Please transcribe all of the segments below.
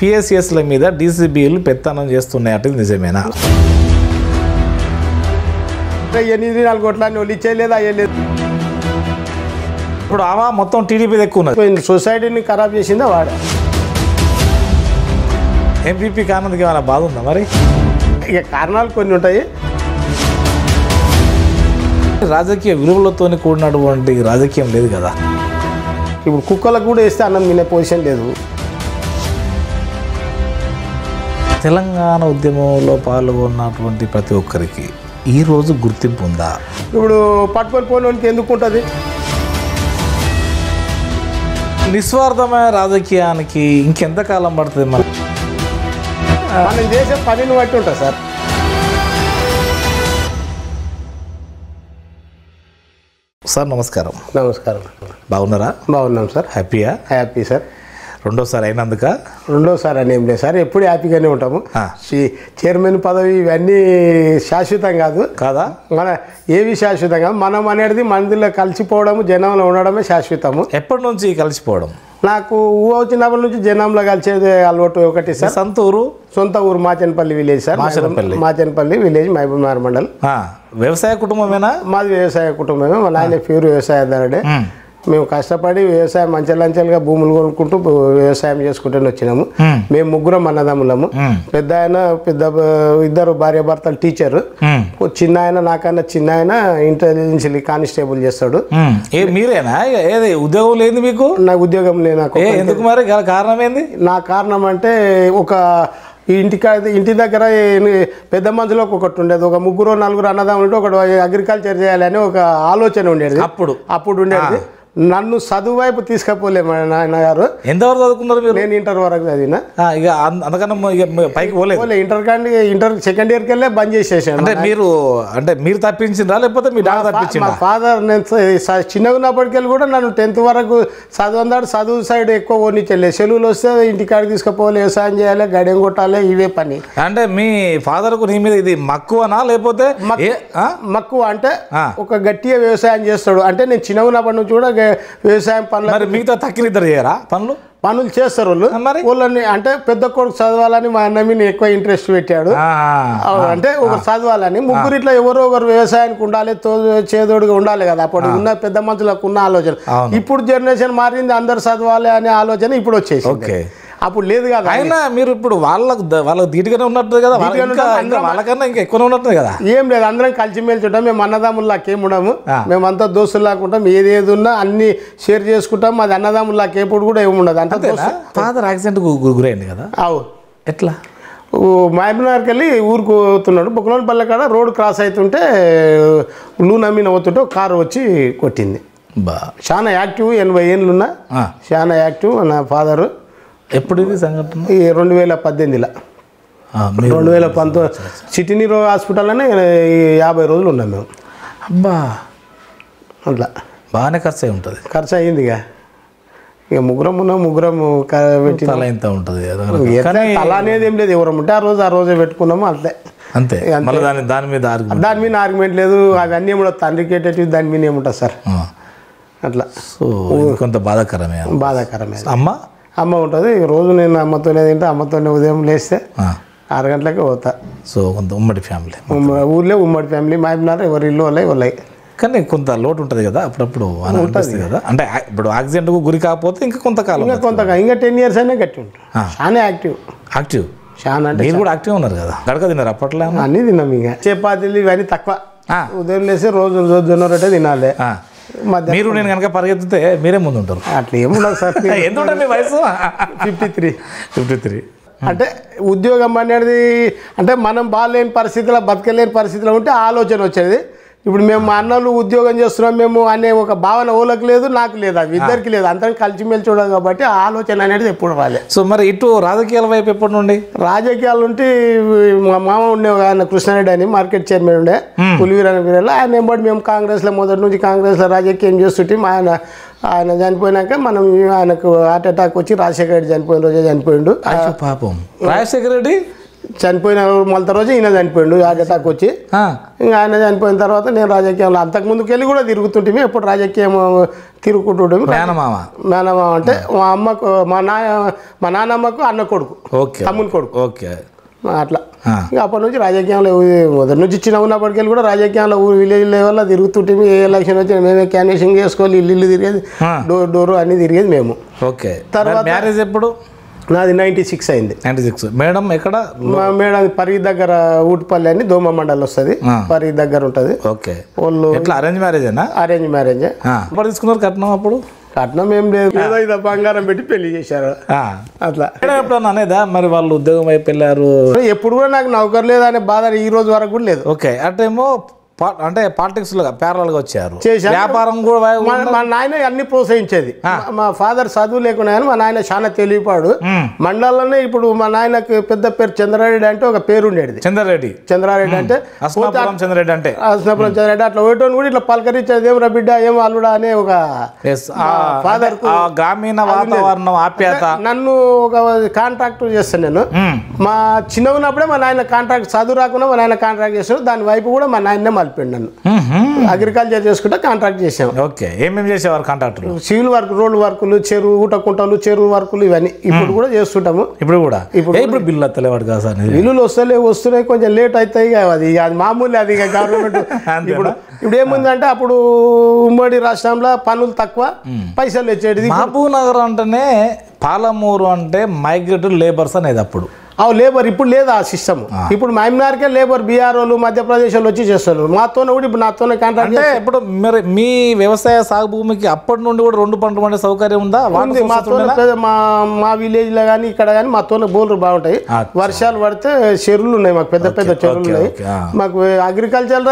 పిఎస్సిఎస్ల మీద డీసీబీలు పెత్తనం చేస్తున్నాయి అంటే నిజమేనా ఎనిమిది నాలుగు కోట్ల అని వాళ్ళు ఇచ్చేయలేదు అయ్యలేదు ఇప్పుడు ఆవా మొత్తం టీడీపీ ఎక్కువ ఉన్నది సొసైటీని ఖరాబ్ చేసిందా వాడు ఎంపీపీ కానందుకు ఏమైనా బాధ ఉందా మరి ఇక కారణాలు కొన్ని ఉంటాయి రాజకీయ విలువలతో కూడినటువంటి రాజకీయం లేదు కదా ఇప్పుడు కుక్కలకు కూడా వేస్తే అన్నం తినే పొజిషన్ లేదు తెలంగాణ ఉద్యమంలో పాల్గొన్నటువంటి ప్రతి ఒక్కరికి ఈ రోజు గుర్తింపు ఉందా ఇప్పుడు పట్టుకొని పోనోనికి ఎందుకు ఉంటుంది నిస్వార్థమైన రాజకీయానికి ఇంకెంతకాలం పడుతుంది మరి మనం చేసే పనిని బట్టి ఉంటుంది సార్ సార్ నమస్కారం నమస్కారం బాగున్నారా బాగున్నాం సార్ హ్యాపీయా హ్యాపీ సార్ రెండోసారి అయినందుక రెండోసారి అని ఏం లేదు సార్ ఎప్పుడు హ్యాపీగానే ఉంటాము ఆ. చి- చైర్మన్ పదవి ఇవన్నీ శాశ్వతం కాదు కాదా మన ఏవి శాశ్వతం కాదు మనం అనేది మందిలో కలిసిపోవడము జనంలో ఉండడమే శాశ్వతము ఎప్పటి నుంచి కలిసిపోవడం నాకు ఊహ వచ్చినప్పటి నుంచి జనంలో కలిసేది అలవాటు ఒకటి సార్ సంతూరు సొంత ఊరు Machanapalli village sir Machanapalli. Machanapalli village Mahabubnagar mandal ఆ, వ్యవసాయ కుటుంబమేనా మాది వ్యవసాయ కుటుంబమే మా నాయన ప్యూర్ వ్యవసాయదారుడే మ్. మేము కష్టపడి వ్యవసాయం అంచెలంచెలుగా భూములు కొనుక్కుంటూ వ్యవసాయం చేసుకుంటూ వచ్చినాము మ్. మేము ముగ్గురం అన్నదమ్ములము మ్. పెద్ద ఆయన పెద్ద బ- ఇద్దరు భార్య భర్తలు టీచరు మ్. ఓ చిన్న ఆయన నాకన్నా చిన్న ఆయన ఇంటెలిజెన్స్ కానిస్టేబుల్ చేస్తాడు మ్. ఏ మీరేనా ఏ- ఏది ఉద్యోగం లేదు మీకు నాకు ఉద్యోగం లేదు నాకు ఏ ఎందుకు మరి గల కారణం ఏంది నా కారణం అంటే ఒక ఈ ఇంటికా ఇంటి దగ్గర ఏ- పెద్ద మనుషులకు ఒకటి ఉండేది ఒక ముగ్గురు నలుగురు అన్నదమ్ములు ఉంటే ఒకటి అగ్రికల్చర్ చేయాలని ఒక ఆలోచన ఉండేది అప్పుడు అప్పుడు ఉండేది నన్ను చదువు వైపు తీసుకపోలే మా నాయన గారు ఎంతవరకు చదువుకున్నారు మీరు నేను ఇంటర్ వరకు చదివిన ఆ, ఇక అం- అందుకన్నా మ- ఇక మ- పైకి పోలేదు పోలే ఇంటర్ కానీ ఇంటర్ సెకండ్ ఇయర్కి వెళ్ళే బంద్ చేసేసాను అంటే మీరు అంటే మీరు తప్పించిండ్రా లేకపోతే మీ డాక్టర్ మా తప్పించిండ్రా ఫాదర్ నేను స- స- చిన్నగా ఉన్నప్పటికెళ్ళి కూడా నన్ను టెన్త్ వరకు చదవందాడు చదువు సైడ్ ఎక్కువ ఓనిచ్చలే సెలవులు వస్తే ఇంటికాడికి తీసుకుపోవాలి వ్యవసాయం చేయాలి గడియం కొట్టాలి ఇవే పని అంటే మీ ఫాదర్ కు నీ మీద ఇది మక్కువనా లేకపోతే ఏ ఆ? మక్కువ అంటే ఆ. ఒక గట్టిగా వ్యవసాయం చేస్తాడు అంటే నేను చిన్నగా ఉన్నప్పటి నుంచి కూడా గ- వ్యవసాయం పనులు మరి మిగతా తక్కిన ఇద్దరు చేయరా పనులు పనులు చేస్తారు వాళ్ళు ఆ, మరి? వాళ్ళని అంటే పెద్ద కొడుకు చదవాలని మా అన్న మీద ఎక్కువ ఇంట్రెస్ట్ పెట్టాడు ఆ, అవును, అంటే ఒక చదవాలని ముగ్గురు ఇట్లా ఎవరో ఒకరు వ్యవసాయానికి ఉండాలి తో చేదోడుగా ఉండాలి కదా అప్పుడు ఉన్న పెద్ద మనుషులకు ఉన్న ఆలోచన అవును. ఇప్పుడు జనరేషన్ మారింది అందరు చదవాలి అనే ఆలోచన ఇప్పుడు వచ్చేసి ఓకే అప్పుడు లేదు కదా అయినా మీరు ఇప్పుడు వాళ్ళకు ద- వాళ్ళకు ధీటుగానే ఉన్నట్టు కదా వాళ్ళకి ధీటుగానే ఇంకా- ఉంటాం, ఇంకా వాళ్ళకన్నా ఇంకా ఎక్కువనే ఉన్నట్టు కదా ఏం లేదు అందరం కలిసిమెలిసి ఉంటాం మేము అన్నదమ్ముల్లాకి ఏమి ఉండము ఆ. మేమంతా దోస్తుల్లాగా ఉంటాం ఏది ఏది ఉన్నా అన్ని షేర్ చేసుకుంటాం అది అన్నదమ్ముల్లాకి ఎప్పుడు కూడా ఏమి ఉండదు అంత అంతేనా ఫాదర్ యాక్సిడెంట్ గురైంది కదా అవు ఎట్లా మహబూబ్నగర్కి వెళ్ళి ఊరికి పోతున్నాడు బుక్కలోని పల్లె కాడ రోడ్ క్రాస్ అవుతుంటే లూనమ్మిన పోతుంటే ఒక కారు వచ్చి కొట్టింది బా చాలా యాక్టివ్ ఎనభై ఏళ్ళున్నా ఆ. చాలా యాక్టివ్ నా ఫాదరు ఎప్పుడు ఇది సంఘటన ఈ రెండు వేల పద్దెనిమిదిలో ఆ, మీరు రెండు వేల పంతొమ్మిది సిటీ నీరో హాస్పిటల్లోనే ఈ యాభై రోజులు ఉన్నాం మేము అబ్బా అట్లా బాగానే ఖర్చు అయి ఉంటుంది ఖర్చు అయ్యింది ఇక ఇక ముగ్గురం ఉన్నాం ముగ్గురం క- పెట్టి తల ఇంత ఉంటుంది ఎట్లా తల అనేది ఏం లేదు ఎవరం ఉంటే ఆ రోజు ఆ రోజే పెట్టుకున్నాము అంతే అంతే మళ్ళీ దాని దాని మీద ఆర్గ్యుమెంట్ దాని మీద ఆర్గ్యుమెంట్ లేదు అవన్నీ ఏముండదు తండ్రికి ఏటేటివి దాని మీద ఏముంటుంది సార్ అట్లా సో ఇది కొంత బాధాకరమే బాధాకరమే అమ్మ అమ్మ ఉంటుంది రోజు నేను అమ్మతోనే తింటా అమ్మతోనే ఉదయం లేస్తే ఆ, ఆరు గంటలకే పోతా సో కొంత ఉమ్మడి ఫ్యామిలీ ఉమ్మ- ఊర్లో ఉమ్మడి ఫ్యామిలీ మా ఉన్నారు ఎవరి ఇల్లు వాళ్ళే వాళ్ళే కానీ కొంత లోటు ఉంటుంది కదా అప్పుడప్పుడు అని అనిపిస్తుంది కదా అంటే ఆ- ఇప్పుడు యాక్సిడెంట్కు గురి కాకపోతే ఇంకా కొంతకాలం ఇంకా కొంత ఇంకా టెన్ ఇయర్స్ అయినా గట్టి ఉంటాం చాలా యాక్టివ్ యాక్టివ్ చాలా అంటే మీరు కూడా యాక్టివ్ ఉన్నారు కదా గడక తిన్నారు అప్పట్లో ఏమన్నా? అన్నీ తిన్నాం ఇంకా చపాతీలు ఇవన్నీ తక్కువ ఆ. ఉదయం లేసి రోజు రోజు జొన్న రొట్టె తినాలి ఆ. మధ్య మీరు నేను కనుక పరిగెత్తితే మీరే ముందు ఉంటారు అట్లా ఏముండదు సార్ ఎంత ఉంటుంది మీ వయసు ఫిఫ్టీ త్రీ ఫిఫ్టీ త్రీ అంటే ఉద్యోగం అనేది అంటే మనం బాగాలేని పరిస్థితిలో బతకలేని పరిస్థితిలో ఉంటే ఆలోచన వచ్చేది ఇప్పుడు మేము మా అన్నలు ఉద్యోగం చేస్తున్నాం మేము అనే ఒక భావన ఓలకు లేదు నాకు లేదు అవి ఇద్దరికి లేదు అందరం కలిసిమెలిసి చూడాలి కాబట్టి ఆ ఆలోచన అనేది ఎప్పుడు రాలే సో మరి ఇటు రాజకీయాల వైపు ఎప్పటి నుండి రాజకీయాలు ఉంటే మా మామ ఉండే ఒక ఆయన కృష్ణారెడ్డి అని మార్కెట్ చైర్మన్ ఉండే పులివీర వీరలో ఆయన ఎంబడి మేము కాంగ్రెస్లో మొదటి నుంచి కాంగ్రెస్లో రాజకీయం చేస్తుంటే మా ఆయన ఆయన చనిపోయినాక మనం ఆయనకు హార్ట్ అటాక్ వచ్చి రాజశేఖర రెడ్డి చనిపోయిన రోజే చనిపోయిండు అయ్యో పాపం రాజశేఖర రెడ్డి చనిపోయిన మొలత రోజు ఈయన చనిపోయిండు హార్ట్ అటాక్ వచ్చి ఆ, ఇంకా ఆయన చనిపోయిన తర్వాత నేను రాజకీయంలో అంతకు ముందుకు వెళ్ళి కూడా తిరుగుతుంటే ఎప్పుడు రాజకీయం తిరుగుతుంటే మేనమామ మేనమా అంటే మా అమ్మకు మా నాయ మా నాన్నమ్మకు అన్న కొడుకు ఓకే తమ్ముని కొడుకు ఓకే అట్లా ఆ, ఇంకా అప్పటి నుంచి రాజకీయంలో ఊ- మొదటి నుంచి చిన్న ఉన్నప్పటికెళ్ళి కూడా రాజకీయంలో ఊరు విలేజ్ లెవెల్లో తిరుగుతుంటే ఏ ఎలక్షన్ వచ్చి మేమే క్యాన్వేసింగ్ చేసుకోవాలి ఇల్లు ఇల్లు తిరిగేది ఆ. డోర్ డోర్ అన్ని తిరిగేది మేము ఓకే తర్వాత- మ్యారేజ్ ఎప్పుడు నాది నైంటీ సిక్స్ అయింది నైంటీ సిక్స్ మేడం ఎక్కడ మా మేడం పరి దగ్గర ఊటిపల్లి అని దోమ మండలి వస్తుంది ఆ. పరి దగ్గర ఉంటుంది ఓకే వాళ్ళు ఎట్లా అరేంజ్ మ్యారేజేనా అరేంజ్ మ్యారేజ్ ఎప్పుడు తీసుకున్నారు కట్నం అప్పుడు కట్నం ఏం లేదు ఏదో ఇదో బంగారం పెట్టి పెళ్లి చేశారు ఆ. అట్లా మేడం ఎప్పుడన్నా అనేదా మరి వాళ్ళు ఉద్యోగం వైపు వెళ్ళారు ఎప్పుడు కూడా నాకు నౌకర్ లేదనే బాధ ఈ రోజు వరకు కూడా లేదు ఓకే అటేమో పా- అంటే పాలిటిక్స్ లో ప్యారల్ గా వచ్చారు చేశాను. వ్యాపారం కూడా వా- మా మా నాయన అన్ని ప్రోత్సహించేది మా- మా ఫాదర్ చదువు లేకుండా కానీ మా నాయన చాలా తెలియపాడు మ్మ్. మండలంలోనే ఇప్పుడు మా నాయనకు పెద్ద పేరు చంద్రారెడ్డి అంటే ఒక పేరు ఉండేది చంద్రారెడ్డి చంద్రారెడ్డి అంటే అస్మాపురం చంద్రారెడ్డి అంటే అసనపురం చంద్రారెడ్డి అట్లా ఒకటోని కూడా ఇట్లా పలకరించేది ఏం రా బిడ్డ ఏం అల్లుడా అనే ఒక Yes, ఆ- father అంటే ఆ గ్రామీణ వాతావరణం ఆప్యాయత నన్ను ఒక కాంట్రాక్ట్ చేస్తాను నేను మ్మ్. మా చిన్న ఉన్నప్పుడే మా నాయన కాంట్రాక్ట్ చదువు రాకుండా మా నాయన కాంట్రాక్ట్ చేస్తాడు దాని వైపు కూడా మా నాయనే మలిపోయింది నన్ను మ్మ్హ్మ్. అగ్రికల్చర్ చేసుకుంటే కాంట్రాక్ట్ చేసాం ఓకే ఏమేమి చేసేవారు కాంట్రాక్టర్లు సివిల్ వర్క్ రోడ్డు వర్కులు చెరువు ఊట కుంటలు చెరువు వర్కులు ఇవన్నీ ఇప్పుడు కూడా చేస్తుంటాము ఇప్పుడు కూడా ఇప్పుడు ఏ, ఇప్పుడు బిల్లు అత్తలేవాడు కదా సార్ ఇది. బిల్లులు వస్తలే వస్తున్నాయి కొంచెం లేట్ అవుతాయి ఇక అది ఇక అది మామూలు అది ఇక గవర్నమెంట్ ఇప్పుడు ఇప్పుడు ఏముందంటే అప్పుడు ఉమ్మడి రాష్ట్రంలో పనులు తక్కువ పైసలు వచ్చేది మహబూబ్ నగర్ అంటేనే పాలమూరు అంటే మైగ్రేటెడ్ లేబర్స్ అనేది అప్పుడు ఆ లేబర్ ఇప్పుడు లేదు ఆ సిస్టమ్ ఇప్పుడు మహమ్నార్కే లేబర్ బీఆర్ఓలు మధ్యప్రదేశ్ వాళ్ళు వచ్చి చేస్తున్నారు మాతోనే కూడా ఇప్పుడు నాతోనే కాంట్రాక్ట్ అంటే ఇప్పుడు మరి మీ వ్యవసాయ సాగు భూమికి అప్పటి నుండి కూడా రెండు పంటలు పండే సౌకర్యం ఉందా వాటర్ ఉంది sources మాతోనే ఉండేనా? పెద్ద- మా మా విలేజ్ లో కానీ ఇక్కడ కానీ మాతోనే బోర్లు బాగుంటాయి అచ్చా. వర్షాలు పడితే చెరువులు ఉన్నాయి మాకు పెద్ద పెద్ద చెరువులు ఓకే, ఉన్నాయి ఓకే, ఆ. మాకు అగ్రికల్చర్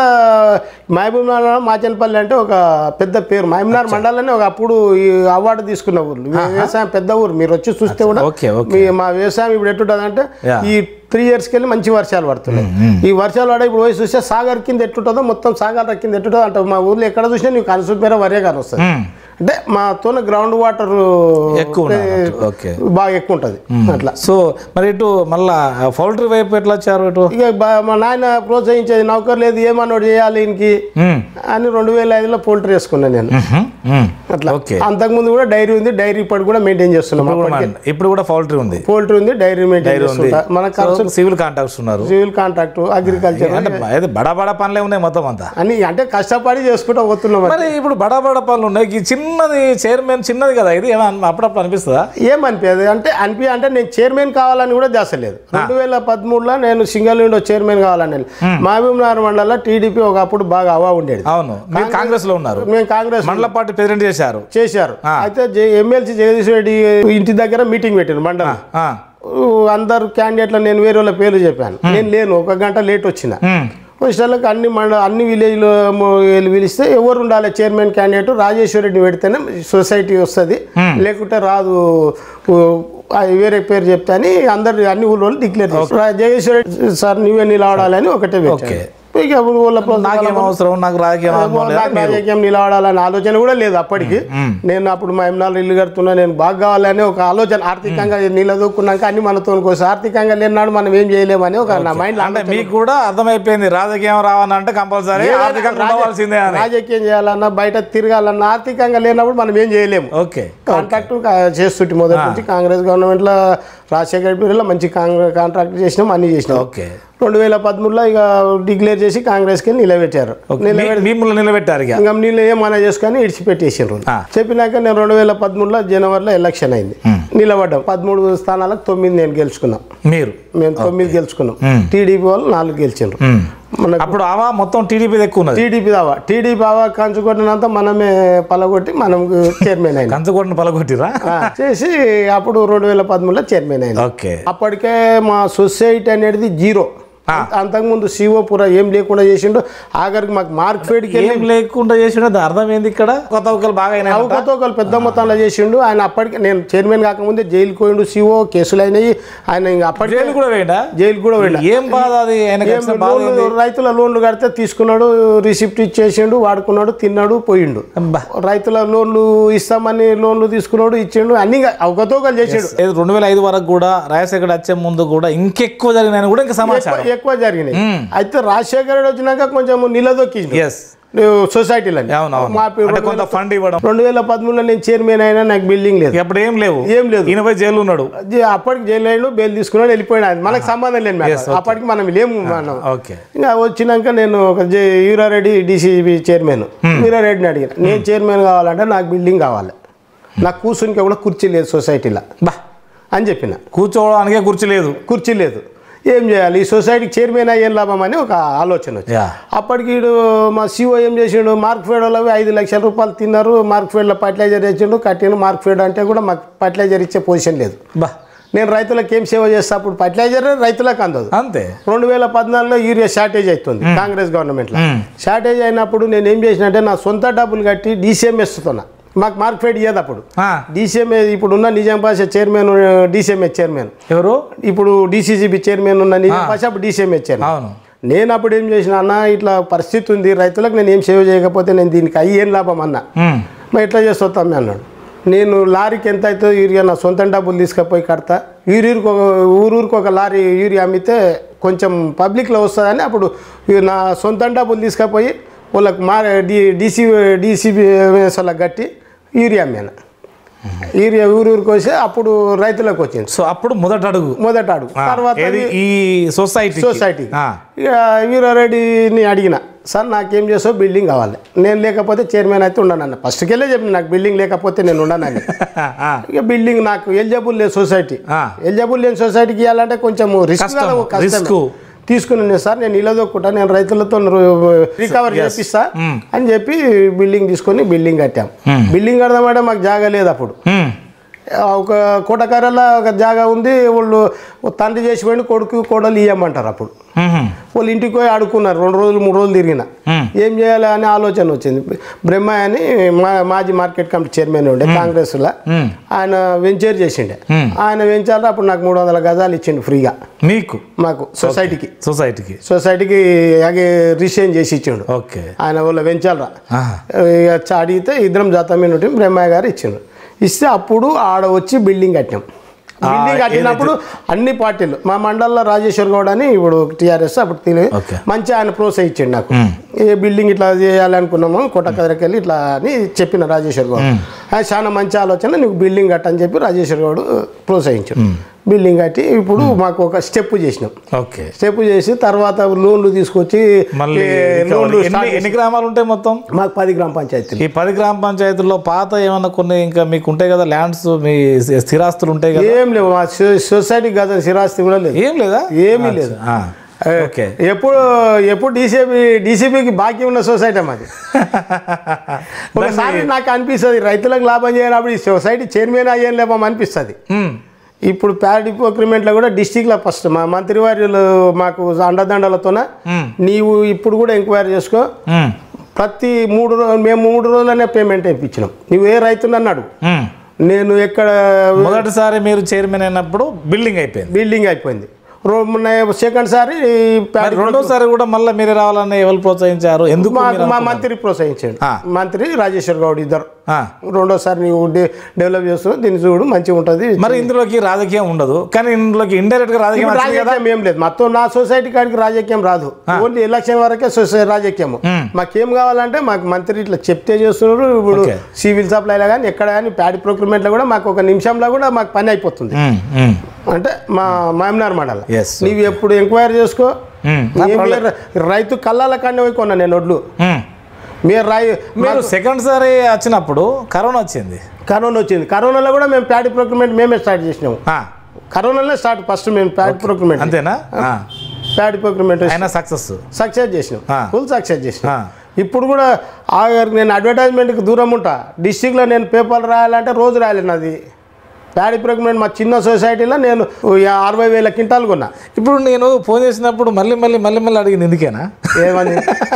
మహబూబ్ నగర్ మాచనపల్లి అంటే ఒక పెద్ద పేరు మహబూబ్నగర్ మండలంలోనే ఒక అప్పుడు ఈ అవార్డు తీసుకున్న ఊరు వ్యవసాయం పెద్ద ఊరు మీరు వచ్చి చూస్తే కూడా ఓకే ఓకే మీ మా వ్యవసాయం ఇప్పుడు ఎట్టుంటుంది అంటే Yeah. ఈ త్రీ ఇయర్స్కి వెళ్ళి మంచి వర్షాలు పడుతున్నాయి ఈ వర్షాలు పడే ఇప్పుడు పోయి చూస్తే సాగర్ కింద ఎట్టుంటుందో మొత్తం సాగర్ కింద ఎట్టుంటుందో అంటే మా ఊర్లో ఎక్కడ చూసినా నీకు కనసూపేర వరే కానీ వస్తుంది మ్మ్. అంటే మాతోనే గ్రౌండ్ వాటర్ ఎక్కువ ఉన్నది అన్నట్టు. ఓకే బాగా ఎక్కువ ఉంటుంది అట్లా సో మరి ఇటు మళ్ళా పౌల్ట్రీ వైపు ఎట్లా వచ్చారు ఇటు ఇక బా- మా నాయన ప్రోత్సహించేది నౌకర్ లేదు ఏమన్నాడు చేయాలి ఈయనకి మ్మ్. అని రెండు వేల ఐదులో పోల్ట్రీ వేసుకున్నాను నేను మ్మ్. మ్మ్. అట్లా ఓకే అంతకుముందు కూడా డైరీ ఉంది డైరీ ఇప్పటి కూడా మెయింటైన్ చేస్తున్నాం ఇప్పుడు కూడా- ఇప్పుడు కూడా పౌల్ట్రీ ఉంది పోల్ట్రీ ఉంది డైరీ మెయింటైన్ చేస్తుంటా మన సో సివిల్ కాంటాక్ట్స్ ఉన్నారు సివిల్ కాంట్రాక్ట్ అగ్రికల్చర్ అంటే ఏదో బడా బడా పనులే ఉన్నాయి మొత్తం అంతా అని అంటే కష్టపడి చేసుకుంటూ పోతున్నాం మరి ఇప్పుడు బడా బడా పనులు ఉన్నాయి ఈ చిన్నది చైర్మన్ చిన్నది కదా ఇది ఏమన్నా అప్పుడప్పుడు అనిపిస్తుందా ఏమనిపించదు అంటే అనిపి అంటే నేను చైర్మన్ కావాలని కూడా చేస్తలేదు రెండు వేల పదమూడులో నేను సింగల్ విండో చైర్మన్ కావాలని మహబూబ్ నగర్ మండలంలో టీడీపీ ఒకప్పుడు బాగా హవా ఉండేది అవును మీరు కాంగ్రెస్ లో ఉన్నారు మేము కాంగ్రెస్ మండల పార్టీ ప్రెసిడెంట్ చేశారు చేశారు అయితే జే- ఎమ్మెల్సీ జగదీష్ రెడ్డి ఇంటి దగ్గర మీటింగ్ పెట్టారు మండలం ఆ. ఊ, అందరు క్యాండిడేట్లు నేను వేరే వాళ్ళ పేర్లు చెప్పాను నేను లేను ఒక గంట లేట్ వచ్చిన మ్మ్. వచ్చినాక అన్ని మండ అన్ని విలేజ్లో వెళ్ళి పిలిస్తే ఎవరు ఉండాలి చైర్మన్ క్యాండిడేట్ రాజేశ్వర రెడ్డి పెడితేనే సొసైటీ వస్తుంది లేకుంటే రాదు ఊ, ఆ వేరే పేరు చెప్తే అని అందరు అన్ని ఊళ్ళో డిక్లేర్ చేస్తారు జగదీశ్వర రెడ్డి సార్ నువ్వే నిలబడాలని ఒకటే పెట్టారు ఇక ఊళ్ళ నాకేం అవసరం నాకు రాజకీయం అనుభవం లేదా? నాకు రాజకీయం నిలబడాలనే ఆలోచన కూడా లేదు అప్పటికి నేను అప్పుడు మా ఎమ్నాలు ఇల్లు కడుతున్నా నేను బాగా కావాలని ఒక ఆలోచన ఆర్థికంగా నిలదొక్కున్నాక అన్ని మనతో కోసం ఆర్థికంగా లేనాడు మనం ఏం చేయలేమని ఒక నా మైండ్ అంటే మీకు కూడా అర్థమైపోయింది రాజకీయం రావాలంటే కంపల్సరీ ఆర్థికంగా ఉండవలసిందే అని రాజకీయం చేయాలన్నా బయట తిరగాలన్నా ఆర్థికంగా లేనప్పుడు మనం ఏం చేయలేము ఓకే కాంట్రాక్ట్ చేస్తుంటే మొదటి నుంచి కాంగ్రెస్ గవర్నమెంట్లో రాజశేఖర పీరియడ్లో మంచి కాంగ్రెస్ కాంట్రాక్ట్ చేసినాం అన్ని చేసినాం ఓకే రెండు వేల పదమూడులో ఇక డిక్లేర్ చేసి కాంగ్రెస్కి నిలబెట్టారు మీ- మిమ్మల్ని నిలబెట్టారు ఇక ఇంకా నీళ్ళు ఏమన్నా చేసుకొని ఇడిచిపెట్టేసిండ్రు ఆ. చెప్పినాక నేను రెండు వేల పదమూడులో జనవరిలో ఎలక్షన్ అయింది నిలబడ్డాం పదమూడు స్థానాలకు తొమ్మిది నేను గెలుచుకున్నాం మీరు మేము తొమ్మిది గెలుచుకున్నాం టీడీపీ వాళ్ళు నాలుగు గెలిచిండ్రు మ్మ్. మనకు అప్పుడు ఆవా మొత్తం టీడీపీ ఎక్కువ ఉన్నది టీడీపీ దావా టీడీపీ దావా కంచుకొట్టినంత మనమే పలగొట్టి మనం చైర్మన్ అయినా కంచకోటను పలగొట్టిరా చేసి అప్పుడు రెండు వేల పదమూడులో చైర్మన్ అయినా ఓకే అప్పటికే మా సొసైటీ అనేది జీరో అంతకుముందు సిఓ పూర ఏం లేకుండా చేసిండు ఆఖరికి మాకు మార్క్ ఫేడ్కి వెళ్ళి ఏం లేకుండా చేసిన అర్థం ఏంది ఇక్కడ కొత్త ఒక్కలు బాగా అయినా అవకతవకలు పెద్ద మొత్తంలో చేసిండు ఆయన అప్పటికి నేను చైర్మన్ కాకముందే జైలుకి పోయిండు సిఓ కేసులు అయినాయి ఆయన ఇంకా అప్పటికే జైలు కూడా వేయండా జైలు కూడా పోయిండు ఏం బాధ అది ఆయనకి ఏం వచ్చిన బాధ లోన్లు రైతుల లోన్లు కడితే తీసుకున్నాడు రిసిప్ట్ ఇచ్చేసిండు వాడుకున్నాడు తిన్నాడు పోయిండు అబ్బా. రైతుల లోన్లు ఇస్తామని లోన్లు తీసుకున్నాడు ఇచ్చిండు అన్ని అవకతవకలు చేసిండు ఏదో రెండు వేల ఐదు వరకు కూడా రాజశేఖర్ వచ్చే ముందు కూడా ఇంకెక్కువ జరిగిన కూడా ఇంకా సమాచారం ఎక్కువ- ఎక్కువ జరిగినాయి అయితే రాజశేఖర రెడ్డి వచ్చినాక కొంచెం నిలదొక్కిండు ఎస్ సొసైటీలో అవునవును మా పే- అంటే కొంత ఫండ్ ఇవ్వడం రెండు వేల పదమూడులో నేను చైర్మన్ అయినా నాకు బిల్డింగ్ లేదు అప్పుడు ఏం లేవు ఏం లేదు ఈయన పోయి జైలు ఉన్నాడు జై- అప్పటికి జైలు అయ్యిండు బెయిల్ తీసుకున్నాడు వెళ్ళిపోయాడు ఆయన మనకు సంబంధం లేదు మ్యాటర్. అప్పటికి మనం లేము మనం ఓకే ఇంకా వచ్చినాక నేను ఒక జే- వీరారెడ్డి డీసీబీ చైర్మన్ వీరారెడ్డిని అడిగాను నేను చైర్మన్ కావాలంటే నాకు బిల్డింగ్ కావాలి నాకు కూర్చునికే కూడా కుర్చీ లేదు సొసైటీలో బా అని చెప్పిన కూర్చోవడానికే కుర్చీ లేదు కుర్చీ లేదు ఏం చేయాలి ఈ సొసైటీకి చైర్మన్ అయ్యేం లాభం అని ఒక ఆలోచన వచ్చింది యా అప్పటికి వీడు మా సిఓ ఏం చేసిండు మార్క్ ఫేడ్ వాళ్ళు ఐదు లక్షల రూపాయలు తిన్నారు మార్క్ ఫేడ్లో ఫర్టిలైజర్ ఇచ్చిండు కట్టిండు మార్క్ ఫేడ్ అంటే కూడా మాకు ఫర్టిలైజర్ ఇచ్చే పొజిషన్ లేదు బా నేను రైతులకు ఏం సేవ చేస్తా అప్పుడు ఫర్టిలైజర్ రైతులకు అందదు అంతే రెండు వేల పద్నాలుగులో యూరియా షార్టేజ్ అవుతుంది కాంగ్రెస్ గవర్నమెంట్లో మ్మ్. షార్టేజ్ అయినప్పుడు నేను ఏం చేసిన అంటే నా సొంత డబ్బులు కట్టి డీసీఎం ఇస్తున్నా మాకు మార్క్ ఫేడ్ ఇయ్యదు అప్పుడు ఆ, డీసీఎం ఇప్పుడు ఉన్న Nizam Pasha chairman DCMA chairman ఎవరు ఇప్పుడు డీసీసీబీ చైర్మన్ ఉన్న నిజాం పాషా అప్పుడు డీసీఎంఏ చైర్మన్ అవును నేను అప్పుడు ఏం చేసిన అన్న ఇట్లా పరిస్థితి ఉంది రైతులకు నేను ఏం సేవ చేయకపోతే నేను దీనికి అయ్యి ఏం లాభం అన్న ఉమ్, మరి ఎట్లా చేస్తాం అన్నాడు నేను లారీకి ఎంత అవుతుందో యూరియా నా సొంత డబ్బులు తీసుకుపోయి కడతా యూరికి ఒక ఊరూరికి ఒక లారీ యూరియా అమ్మితే కొంచెం పబ్లిక్లో వస్తుందని అప్పుడు ఈ నా సొంత డబ్బులు తీసుకుపోయి వాళ్ళకి మా డి డీసీ డీసీబీ వాళ్ళకి కట్టి యూరియా అమ్మాను యూరియా ఊరూరికి వస్తే అప్పుడు రైతులకు వచ్చింది సో అప్పుడు మొదటి అడుగు మొదట అడుగు ఆ, తర్వాత ఏది ఈ సొసైటీ సొసైటీ ఇక వీరారెడ్డిని అడిగిన సార్ నాకేం చేసావు బిల్డింగ్ కావాలి నేను లేకపోతే చైర్మన్ అయితే ఉండనన్న ఫస్ట్కి వెళ్ళే చెప్పిన నాకు బిల్డింగ్ లేకపోతే నేను ఉండనని ఇక బిల్డింగ్ నాకు ఎలిజిబుల్ లేదు సొసైటీ ఆ. ఎలిజిబుల్ లేని సొసైటీకి ఇవ్వాలంటే కొంచెం రిస్క్ కష్టం, risk. తీసుకుని సార్ నేను ఇలదొక్కుంటా నేను రైతులతో రికవర్ చేపిస్తా అని చెప్పి బిల్డింగ్ తీసుకొని బిల్డింగ్ కట్టాం బిల్డింగ్ కడదామంటే మాకు జాగా లేదు అప్పుడు ఆ, ఒక కోటకారలో ఒక జాగా ఉంది వాళ్ళు ఓ తండ్రి చేసి పోయిన కొడుకు కోడలు ఇవ్వమంటారు అప్పుడు వాళ్ళు ఇంటికి పోయి ఆడుకున్నారు రెండు రోజులు మూడు రోజులు తిరిగిన ఏం చేయాలి అనే ఆలోచన వచ్చింది బ్రహ్మ అని మా మాజీ మార్కెట్ కమిటీ చైర్మన్ ఉండే కాంగ్రెస్లో ఆయన వెంచర్ చేసిండే ఆయన వెంచర్ అప్పుడు నాకు మూడు వందల గజాలు ఇచ్చిండు ఫ్రీగా మీకు మాకు సొసైటీకి సొసైటీకి సొసైటీకి అలాగే రిసైన్ చేసి ఇచ్చిండు ఓకే ఆయన వాళ్ళ వెంచాలరా ఆహా. ఇక చ- అడిగితే ఇద్దరం జాతమైన ఉంటే బ్రహ్మయ్య గారు ఇచ్చిండు ఇస్తే అప్పుడు ఆడ వచ్చి బిల్డింగ్ కట్టాం బిల్డింగ్ కట్టినప్పుడు అన్ని పార్టీలు మా మండలంలో రాజేశ్వర్ గౌడ్ అని ఇప్పుడు టీఆర్ఎస్ అప్పుడు తెలియదు ఓకే. మంచి ఆయన ప్రోత్సహించండి నాకు ఏ బిల్డింగ్ ఇట్లా చేయాలనుకున్నాము కొట్టకదరికి వెళ్ళి ఇట్లా అని చెప్పిన రాజేశ్వర్ గౌడ్ ఆయన చాలా మంచి ఆలోచన నీకు బిల్డింగ్ కట్టని చెప్పి రాజేశ్వర్ గౌడ్ ప్రోత్సహించాడు బిల్డింగ్ కట్టి ఇప్పుడు మాకు ఒక స్టెప్ చేసినాం ఓకే స్టెప్ చేసి తర్వాత లోన్లు తీసుకొచ్చి మళ్ళీ ఏ, recovery. లోన్లు ఎన్ని స్టార్ట్ ఎన్ని గ్రామాలు ఉంటాయి మొత్తం మాకు పది గ్రామ పంచాయతీలు ఈ పది గ్రామ పంచాయతీల్లో పాత ఏమన్నా కొన్ని ఇంకా మీకు ఉంటాయి కదా ల్యాండ్స్ మీ స్థిరాస్తులు ఉంటాయి కదా ఏం లేవు మా సొ- సొసైటీ గత స్థిరాస్తి కూడా లేదు ఏం లేదా ఏమీ లేదు ఆ, ఓకే ఎప్పుడు ఎప్పుడు డీసీబీ డీసీబీకి బాకీ ఉన్న సొసైటీ మాది ఒకసారి నాకు అనిపిస్తుంది రైతులకు లాభం చేయనప్పుడు ఈ సొసైటీ చైర్మన్ అయ్యేం లాభం అనిపిస్తుంది ఉమ్, ఇప్పుడు ప్యాడ్ అగ్రిమెంట్లో కూడా డిస్టిక్లో ఫస్ట్ మా మంత్రివర్యులు మాకు అండదండలతోన ఉమ్, నీవు ఇప్పుడు కూడా ఎంక్వైరీ చేసుకో ఉమ్, ప్రతి మూడు రోజులు మేము మూడు రోజులనే పేమెంట్ ఇప్పించినాం నువ్వు ఏ రైతుని అన్నాడు ఉమ్. నేను ఎక్కడ మొదటిసారి మీరు చైర్మన్ అయినప్పుడు బిల్డింగ్ అయిపోయింది బిల్డింగ్ అయిపోయింది రో- మొన్న సెకండ్ సారి ఈ మరి ప్యాడ్ రెండోసారి కూడా మళ్ళీ మీరే రావాలని ఎవరు ప్రోత్సహించారు ఎందుకు మాకు మీరు మా అనుకున్నారు? మంత్రి ప్రోత్సహించాడు ఆ. మంత్రి రాజేశ్వర్ గౌడ్ ఇద్దరు ఆ, రెండోసారి నీవు డె- డెవలప్ చేస్తున్నావు దీన్ని చూడు మంచిగా ఉంటుంది మరి ఇందులోకి రాజకీయం ఉండదు కానీ ఇందులోకి ఇండైరెక్ట్ గా రాజకీయం ఇప్పుడు వచ్చింది కదా రాజకీయం ఏం లేదు మొత్తం నా సొసైటీ కాడికి రాజకీయం రాదు ఓన్లీ ఎలక్షన్ వరకే సొసై రాజకీయం మ్మ్. మాకేం కావాలంటే మాకు మంత్రి ఇట్లా చెప్తే చేస్తున్నారు ఇప్పుడు ఓకే. సివిల్ సప్లైలో కానీ ఎక్కడ కానీ ప్యాడీ ప్రొక్యూర్మెంట్లో కూడా మాకు ఒక నిమిషంలో కూడా మాకు పని అయిపోతుంది ఉమ్, ఉమ్, అంటే మా మామినార్ మండలం Yes, నీవు ఎప్పుడు ఎంక్వైరీ చేసుకో ఉమ్. ఏమి రైతు కళ్ళాల కన్నా పోయి కొన్నా నేను వడ్లు ఉమ్. మీరు రై మీరు సెకండ్ సారి వచ్చినప్పుడు కరోనా వచ్చింది కరోనా వచ్చింది కరోనాలో కూడా మేము ప్యాడీ ప్రొక్యూర్మెంట్ మేమే స్టార్ట్ చేసినాము ఆ, కరోనాలో స్టార్ట్ ఫస్ట్ మేము ప్యాడీ ప్రొక్యూర్మెంట్ అంతేనా ఆ, ప్యాడీ ప్రొక్యూర్మెంట్ అయినా సక్సెస్ సక్సెస్ చేసినాం ఆ. ఫుల్ సక్సెస్ చేసినాం ఆ. ఇప్పుడు కూడా ఆ నేను అడ్వర్టైజ్మెంట్కి దూరం ఉంటా డిస్టిక్లో నేను పేపర్లు రాయాలంటే రోజు రాయాలి నాది ప్యాడీ ప్రొక్యూర్మెంట్ మా చిన్న సొసైటీలో నేను యా- అరవై వేల క్వింటాలు కొన్నా ఇప్పుడు నేను ఫోన్ చేసినప్పుడు మళ్ళీ మళ్ళీ మళ్ళీ మళ్ళీ అడిగింది ఎందుకేనా ఏమని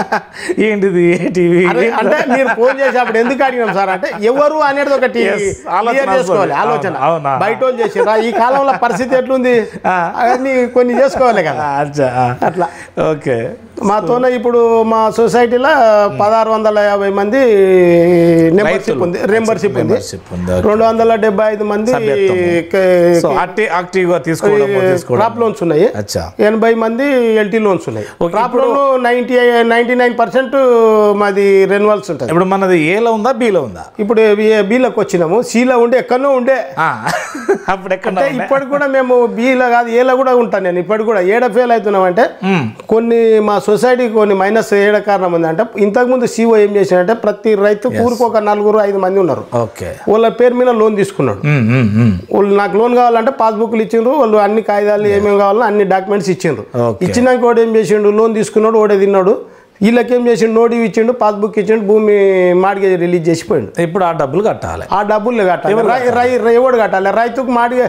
ఏంటిది ఏంటివి అరే, అంటే మీరు ఫోన్ చేసేటప్పుడు ఎందుకు అడిగినాం సార్ అంటే ఎవరు అనేది ఒకటి ఆలోచన clear చేసుకోవాలి వస్తుంది. ఆలోచన అవును, అవునా. బయట వాళ్ళు చేసిర్రా ఈ కాలంలో పరిస్థితి ఎట్లుంది ఆ. అవన్నీ కొన్ని చేసుకోవాలి కదా అచ్చా అట్లా ఓకే మాతోనే ఇప్పుడు మా సొసైటీలో పదహారు వందల యాభై మంది మెంబర్షిప్ ఉంది మెంబర్షిప్ ఉంది మెంబర్షిప్ ఉంది రెండు వందల డెబ్బై ఐదు మంది సభ్యత్వము. కే- సో యాక్టివ్ యాక్టివ్గా తీసుకోవడం తీసుకోవడం క్రాప్ లోన్స్ ఉన్నాయి అచ్చా ఎనభై మంది ఎల్టీ లోన్స్ ఉన్నాయి okay, crop loan ninety ninety nine percent మాది రెన్యువల్స్ ఉంటుంది ఇప్పుడు మనది ఏలో ఉందా బీలో ఉందా ఇప్పుడు బీలకు వచ్చినాము సీలో ఉండే ఎక్కడనో ఉండే ఆ, అప్పుడు ఎక్కడ అంటే ఇప్పటికి కూడా మేము బీలో కాదు ఏలో కూడా ఉంటాను నేను ఇప్పటికి కూడా ఏడ ఫెయిల్ అవుతున్నాం అంటే కొన్ని మా సొసైటీకి కొన్ని మైనస్ ఏడ కారణం ఉంది అంటే ఇంతకుముందు సీఓ ఏం చేశాడంటే ప్రతి రైతు ఊరికి ఒక నలుగురు ఐదు మంది ఉన్నారు ఓకే వాళ్ళ పేరు మీద లోన్ తీసుకున్నాడు ఉమ్, ఉమ్, ఉమ్. వాళ్ళు నాకు లోన్ కావాలంటే పాస్బుక్లు ఇచ్చిండ్రు వాళ్ళు అన్ని కాగితాలు ఏమేమి కావాలో అన్ని డాక్యుమెంట్స్ ఇచ్చిండ్రు Okay. ఇచ్చినాక వాడు ఏం చేసిండు లోన్ తీసుకున్నాడు వాడే తిన్నాడు వీళ్ళకి ఏం చేసిండు నోటి ఇచ్చిండు పాస్బుక్ ఇచ్చిండు భూమి మార్గేజ్ రిలీజ్ చేసిపోయిండు ఇప్పుడు ఆ డబ్బులు కట్టాలి ఆ డబ్బులు కట్టాలి రై- రై- రై- ఎవడు కట్టాలి రైతుకు మాడిగా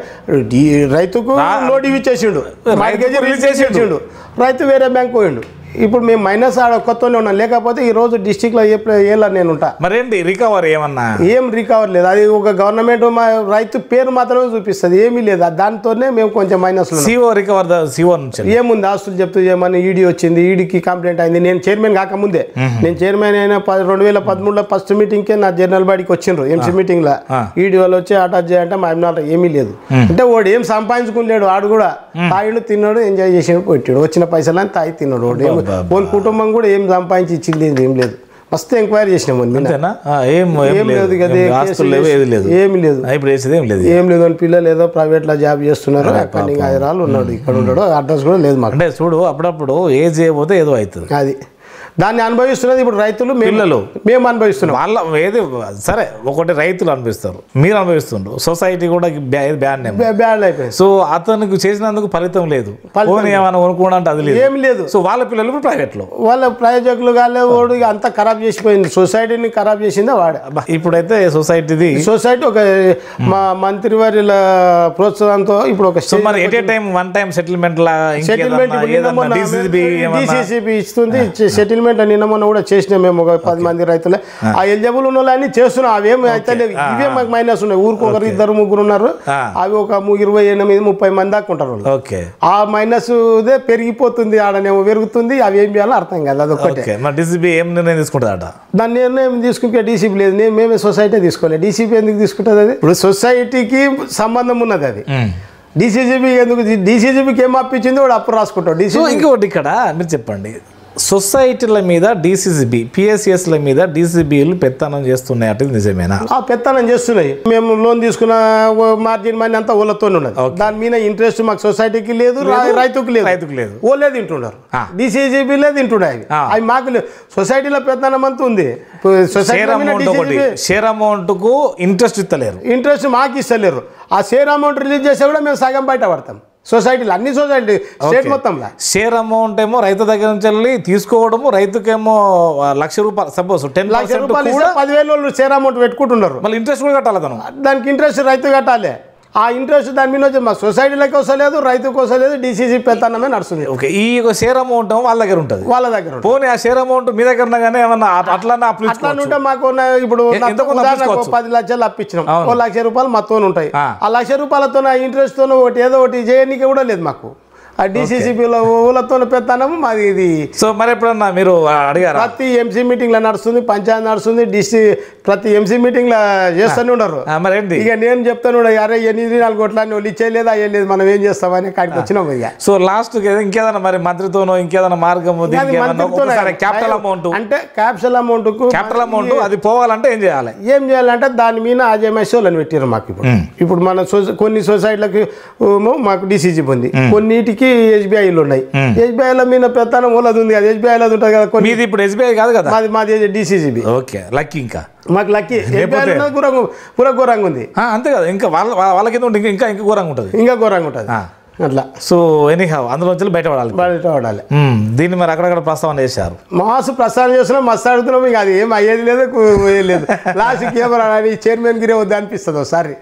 రైతుకు నోటి ఇచ్చేసిండు మార్గేజ్ రిలీజ్ చేసి ఇచ్చిండు రైతు వేరే బ్యాంక్ పోయిండు ఇప్పుడు మేము మైనస్ ఆడ కొత్తనే ఉన్నాం లేకపోతే ఈ రోజు డిస్టిక్లో ఏ ప్లే- ఏలా నేను ఉంటా మరేంటి రికవర్ ఏమన్నా ఏం రికవర్ లేదు అది ఒక గవర్నమెంట్ మా రైతు పేరు మాత్రమే చూపిస్తుంది ఏమీ లేదు దాంతోనే మేము కొంచెం మైనస్ సిఓ రికవర్ సిఓ నుంచి ఏముంది ఆస్తులు చెప్తూ ఏమని ఈడీ వచ్చింది ఈడీకి కంప్లైంట్ అయింది నేను చైర్మన్ కాకముందే నేను చైర్మన్ అయిన ప- రెండు వేల పదమూడులో ఫస్ట్ మీటింగ్కే నా జనరల్ బాడీకి వచ్చిండ్రు ఎంసీ మీటింగ్లో ఈడీ వాళ్ళు వచ్చి అటాచ్ చేయాలంటే మా అభినాట ఏమీ లేదు అంటే వాడు ఏం సంపాదించుకున్నాడు వాడు కూడా తాగిడు తిన్నాడు ఎంజాయ్ చేసాడు పెట్టాడు వచ్చిన పైసలని తాగి తిన్నాడు వాడు ఏం వాళ్ళ కుటుంబం కూడా ఏం సంపాదించి ఇచ్చింది ఏం లేదు మస్తు ఎంక్వైరీ చేసినాం వాడి మీద. అంతేనా ఆ, ఏం ఏం ఏం లేదు లేదు కదా, ఏం కేసు ఆస్తులు లేవు ఏది లేదు ఏమీ లేదు ఆ, ఇప్పుడు వేసేది ఏం లేదు ఏం లేదు వాళ్ళ పిల్లలు ఏదో ప్రైవేట్లో జాబ్ చేస్తున్నారు అకౌంటింగ్ హైదరాబాద్ ఉన్నాడు ఇక్కడ ఉన్నాడు అడ్రస్ కూడా లేదు మాకు అంటే చూడు అప్పుడప్పుడు ఏ చేయబోతే ఏదో అవుతుంది అది దాన్ని అనుభవిస్తున్నది ఇప్పుడు రైతులు మేము- పిల్లలు. మేము అనుభవిస్తున్నాం వాళ్ళ ఏది సరే ఒకటి రైతులు అనిపిస్తారు మీరు అనిపిస్తుండ్రు సొసైటీ కూడా బ్యా- బ్యాన్ నేమ్ బ్యా- బ్యాడ్ అయిపోయింది సో అతనికి చేసినందుకు ఫలితం లేదు పోనీ ఏమైనా కొనుక్కోవడం అది లేదు ఏం లేదు సో వాళ్ళ పిల్లలు ఇప్పుడు ప్రైవేట్ లో వాళ్ళ ప్రయోజకులు కాలే వాడు ఇక అంతా ఖరాబ్ చేసిపోయింది సొసైటీని ఖరాబ్ చేసిందే వాడే అబ్బా, ఇప్పుడైతే సొసైటీది సొసైటీ ఒక మా మంత్రివర్యుల ప్రోత్సాహంతో ఇప్పుడు ఒక సో మరి at a time one time settlement లా సెటిల్మెంట్ డిసిబి డిసిసిబి ఇస్తుంది సెటిల్మెంట్ నిన్న మొన్న కూడా చేసినాం మేము ఒక పది మంది రైతులే ఆ ఎలిజిబుల్ ఉన్న వాళ్ళని చేస్తున్నాం అవేమి అయితే లేవు ఇవే మాకు మైనస్ ఉన్నాయి ఊరికి ఒకరు ఇద్దరు ముగ్గురు ఉన్నారు ఆ. అవి ఒక ము- ఇరవై ఎనిమిది ముప్పై మంది దాకా ఉంటారు వాళ్ళు. ఓకే ఆ మైనస్ దే పెరిగిపోతుంది ఆడనేమో పెరుగుతుంది అవి ఏం చేయాలో అర్థం కాదు అదొక్కటే ఓకే మరి డిసిబి ఏం నిర్ణయం తీసుకుంటుందట దాన్ని నిర్ణయం తీసుకుంటే డీసీపీ లేదు నేను మేమే సొసైటీ తీసుకోలేదు డీసీపీ ఎందుకు తీసుకుంటుంది అది ఇప్పుడు సొసైటీకి సంబంధం ఉన్నది అది డీసీజీబీ ఎందుకు డీసీజీబీకి ఏం అప్పించిందో వాడు అప్పు రాసుకుంటాడు సో డీసీ ఇంకొకటి ఇక్కడ మీరు చెప్పండి సొసైటీల మీద డిసిసిబి పిఎస్సిఎస్ల మీద డిసిబిలు పెత్తనం చేస్తున్నాయి అంటే నిజమేనా ఆ పెత్తనం చేస్తున్నాయి మేము లోన్ తీసుకున్న మార్జిన్ మనీ అంతా ఊళ్ళతో ఉన్నది దాని మీద ఇంట్రెస్ట్ మాకు సొసైటీకి లేదు రా- రైతుకు లేదు రైతుకు లేదు ఓలే తింటున్నారు ఆ. డీసీజీబీలే తింటున్నాయి అవి ఆ. అవి మాకు లేవు సొసైటీలో పెత్తనం అంతా ఉంది సొసైటీ షేర్ అమౌంట్ ఒకటి షేర్ అమౌంట్ కు ఇంట్రెస్ట్ ఇస్తలేరు ఇంట్రెస్ట్ మాకు ఇస్తలేరు ఆ షేర్ అమౌంట్ రిలీజ్ చేస్తే కూడా మేము సగం బయట పడతాం సొసైటీలో అన్ని సొసైటీ స్టేట్ మొత్తంలో షేర్ అమౌంట్ ఏమో రైతు దగ్గర నుంచి వెళ్ళి తీసుకోవడము రైతుకేమో ఆ, లక్ష రూపాయలు సపోజ్ టెన్ లక్ష పర్సెంట్ రూపాయలు ఇస్తే పదివేలు వాళ్ళు షేర్ అమౌంట్ పెట్టుకుంటున్నారు మళ్ళీ ఇంట్రెస్ట్ కూడా కట్టాలి తను దానికి ఇంట్రెస్ట్ రైతు కట్టాలి ఆ ఇంట్రెస్ట్ దాని మీద వచ్చి మా సొసైటీలకు వస్తలేదు రైతుకు వస్తలేదు డీసీసీ పెత్తనమే నడుస్తుంది ఓకే ఈ షేర్ అమౌంట్ ఏమో వాళ్ళ దగ్గర ఉంటుంది వాళ్ళ దగ్గర ఉంటుంది. పోనీ ఆ షేర్ అమౌంట్ మీ దగ్గర ఉండగానే ఏమన్నా అట్- అట్లనే అప్పు అట్లా ఉంటే మాకు ఉన్న ఇప్పుడు ఎ- నాకు ఎంత కొంత ఉదాహరణకు అప్పించుకోవచ్చు. పది లక్షలు అప్పించినాం అవును. ఓ లక్ష రూపాయలు మొత్తం ఉంటాయి ఆ. ఆ లక్ష రూపాయలతో ఆ ఇంట్రెస్ట్ తో ఒకటి ఏదో ఒకటి చేయనీకి కూడా లేదు మాకు ఆ డీసీసీబీలో ఊళ్ళతో పెత్తనము మాది ఇది సో మరి ఎప్పుడన్నా మీరు అడిగారా ప్రతి ఎంసీ మీటింగ్ లో నడుస్తుంది పంచాయత్ నడుస్తుంది డిసి ప్రతి ఎంసీ మీటింగ్ లో చేస్తూనే ఉండరు ఆ, మరి ఏంటి ఇక నేను చెప్తాను అరే ఎనిమిది నాలుగు కోట్ల వాళ్ళు ఇచ్చేయలేదు అయ్యలేదు మనం ఏం చేస్తామని కాడికి వచ్చినాం ఇక సో లాస్ట్ ఇంకేదైనా మరి మంత్రితోనో ఇంకేదైనా మార్గము దీనికి అది ఏమన్నా మంత్రితోనే. ఒకసారి క్యాపిటల్ అమౌంట్ అంటే క్యాపిటల్ అమౌంట్ కు క్యాపిటల్ అమౌంట్ అది పోవాలంటే ఏం చేయాలి ఏం చేయాలంటే దాని మీద ఆజమాయిషోలని పెట్టారు మాకు ఇప్పుడు ఇప్పుడు మన సొస- కొన్ని సొసైటీలకి ఏమో మాకు డిసిజీ ఉంది కొన్నిటికి ఎస్బీఐలు ఉన్నాయి ఎస్బీఐల మీద పెత్తనం ఓలది ఉంది కదా ఎస్బీఐలో ఉంటుంది కదా కొన్ని మీది ఇప్పుడు ఎస్బీఐ కాదు కదా మాది మాది డిసిజీబీ ఓకే లక్కీ ఇంకా మాకు లక్కీ ఎస్బీఐలో ఘోరంగా పూర ఘోరంగా ఉంది ఆ, అంతే కదా ఇంకా వాళ్ళ వాళ్ళ- వాళ్ళ కింద ఉంటే ఇంకా ఇంకా ఇంకా ఘోరంగా ఉంటుంది ఇంకా ఘోరంగా ఉంటుంది ఆ. అట్లా సో ఎనీ అందులో నుంచి బయటపడాలి బయట పడాలి మ్మ్. దీన్ని మరి అక్కడక్కడ ప్రస్తావన చేశారు మాసు ప్రస్థానం చేస్తున్నాం మస్తు అడుగుతున్నాం ఇక అది ఏం అయ్యేది లేదు కు- పోయేది లేదు లాస్ట్కి ఏమరా చైర్మన్ గిరే వద్దు అనిపిస్తుంది ఒకసారి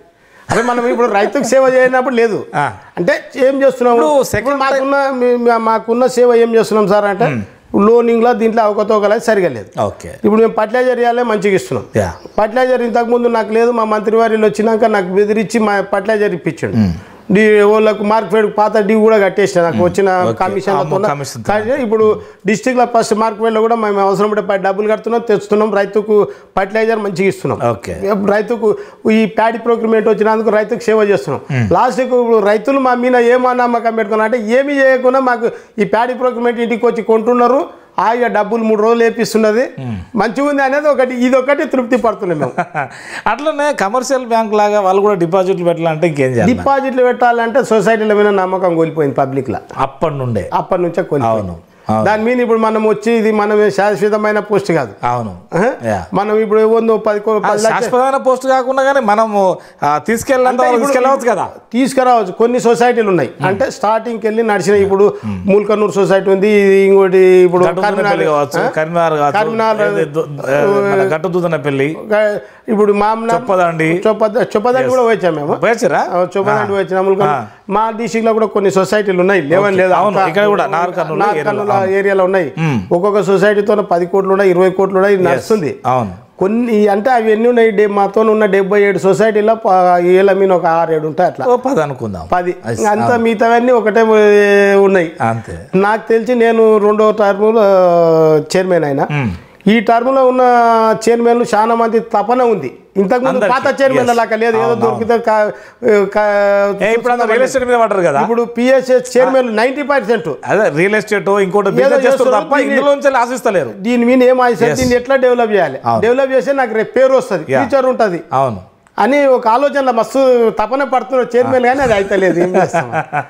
అదే మనం ఇప్పుడు రైతుకు సేవ చేయనప్పుడు లేదు ఆ. అంటే ఏం చేస్తున్నాం ఇప్పుడు ఇప్పుడు second మాకున్న మీ- మా- మాకున్న సేవ ఏం చేస్తున్నాం సార్ అంటే లోనింగ్లో దీంట్లో అవకతవకలు సరిగా లేదు ఓకే ఇప్పుడు మేము ఫర్టిలైజర్ ఇవ్వాలి మంచిగా ఇస్తున్నాం యా ఫర్టిలైజర్ ఇంతకుముందు నాకు లేదు మా మంత్రివారిలో వచ్చినాక నాకు బెదిరించి మా ఫర్టిలైజర్ ఇప్పించాడు డి వాళ్ళకు మార్కెట్ పాత డి కూడా కట్టేసిన నాకు వచ్చిన కమిషన్ అమ్మో, commission తో. ఇప్పుడు డిస్టిక్ లో ఫస్ట్ మార్కెట్ లో కూడా మేము అవసరం పడే ప- డబ్బులు కడుతున్నాం తెస్తున్నాం రైతుకు ఫర్టిలైజర్ మంచిగా ఇస్తున్నాం ఓకే రైతుకు ఈ ప్యాడీ ప్రోక్రిమెంట్ వచ్చినందుకు రైతుకు సేవ చేస్తున్నాం లాస్ట్కు ఇప్పుడు రైతులు మా మీద ఏమో నమ్మకం పెట్టుకున్నారు అంటే ఏమి చేయకుండా మాకు ఈ ప్యాడీ ప్రోక్రిమెంట్ ఇంటికి వచ్చి కొంటున్నారు హాయిగా డబ్బులు మూడు రోజులు వేపిస్తున్నది మంచిగా ఉంది అనేది ఒకటి ఇది ఒకటి తృప్తి పడుతున్నాం మేము అట్లనే కమర్షియల్ బ్యాంక్ లాగా వాళ్ళు కూడా డిపాజిట్లు పెట్టాలంటే ఇంకేం చేయాలి డిపాజిట్లు పెట్టాలంటే సొసైటీల మీద నమ్మకం కోల్పోయింది పబ్లిక్ లా అప్పటి నుండే అప్పటి నుంచే కోల్పోయింది అవును అవును దాని మీద ఇప్పుడు మనం వచ్చి ఇది మనం శాశ్వతమైన పోస్ట్ కాదు అవును ఆహా. యా. మనం ఇప్పుడు ఏముందో పది కో- పది లక్షలు శాశ్వతమైన పోస్ట్ కాకుండా కానీ మనము ఆ, తీసుకెళ్ళేంత వరకు తీసుకెళ్ళవచ్చు కదా తీసుకురావచ్చు కొన్ని సొసైటీలు ఉన్నాయి అంటే స్టార్టింగ్కి వెళ్ళి నడిచిన ఇప్పుడు మూల్కన్నూరు సొసైటీ ఉంది ఇది ఇంకోటి ఇప్పుడు గట్టుదూదనపల్లి కావచ్చు ఆ? కరీంనగర్ కావచ్చు కరీంనగర్ ఏది దు- ఆ, మన గట్టుదూదనపల్లి ఒక ఇప్పుడు మామూలు చొప్పదండి చొప్పద చొప్పదండి కూడా వచ్చాము మేము పోయచ్చారా చొప్పదండి వచ్చిన మా డిస్టిక్ లో కూడా కొన్ని సొసైటీలు ఉన్నాయి లేవని లేదు అవును, అంతా- ఇక్కడ కూడా నాగర్ కర్నూలు నాగర్ ఏరియాలో, కర్నూలు ఏరియాలో ఉన్నాయి ఒక్కొక్క సొసైటీతో పది కోట్లు ఉన్నాయి ఇరవై కోట్లు ఉన్నాయి ఇది నడుస్తుంది అవును కొన్ని అంటే అవి ఎన్ని ఉన్నాయి డే- మాతో ఉన్న డెబ్బై ఏడు సొసైటీలో ప- ఏళ్ళ మీద ఒక ఆరు ఏడు ఉంటాయి అట్లా ఓ పది అనుకుందాం పది అంతా మిగతావన్నీ ఒకటే ఏ, ఉన్నాయి అంతే నాకు తెలిసి నేను రెండో టర్ములో చైర్మన్ అయినా ఈ టర్మ్లో ఉన్న చైర్మన్లు చాలా మంది తపన ఉంది ఇంతకుముందు అందరికీ, పాత చైర్మన్ yes. లాగా లేదు ఏదో దొరికితే కా- కా- ఏ, ఇప్పుడు అందరూ రియల్ ఎస్టేట్ మీద పడ్డారు కదా ఇప్పుడు పిఎస్ఎస్ చైర్మన్ నైంటీ పర్సెంట్ అదే రియల్ ఎస్టేట్ ఇంకోటి బిజినెస్ చేస్తారు చేస్తున్నారు, తప్ప దీన్ని- ఇందులో నుంచి ఆశిస్తలేరు దీని మీద ఏం ఆశ దీన్ని ఎట్లా డెవలప్ చేయాలి డెవలప్ చేస్తే నాకు రేపు పేరు వస్తుంది ఫ్యూచర్ ఉంటుంది అవును అని ఒక ఆలోచనలో మస్తు తపన పడుతున్నారు చైర్మన్ కానీ అది అయితలేదు ఏం చేస్తాం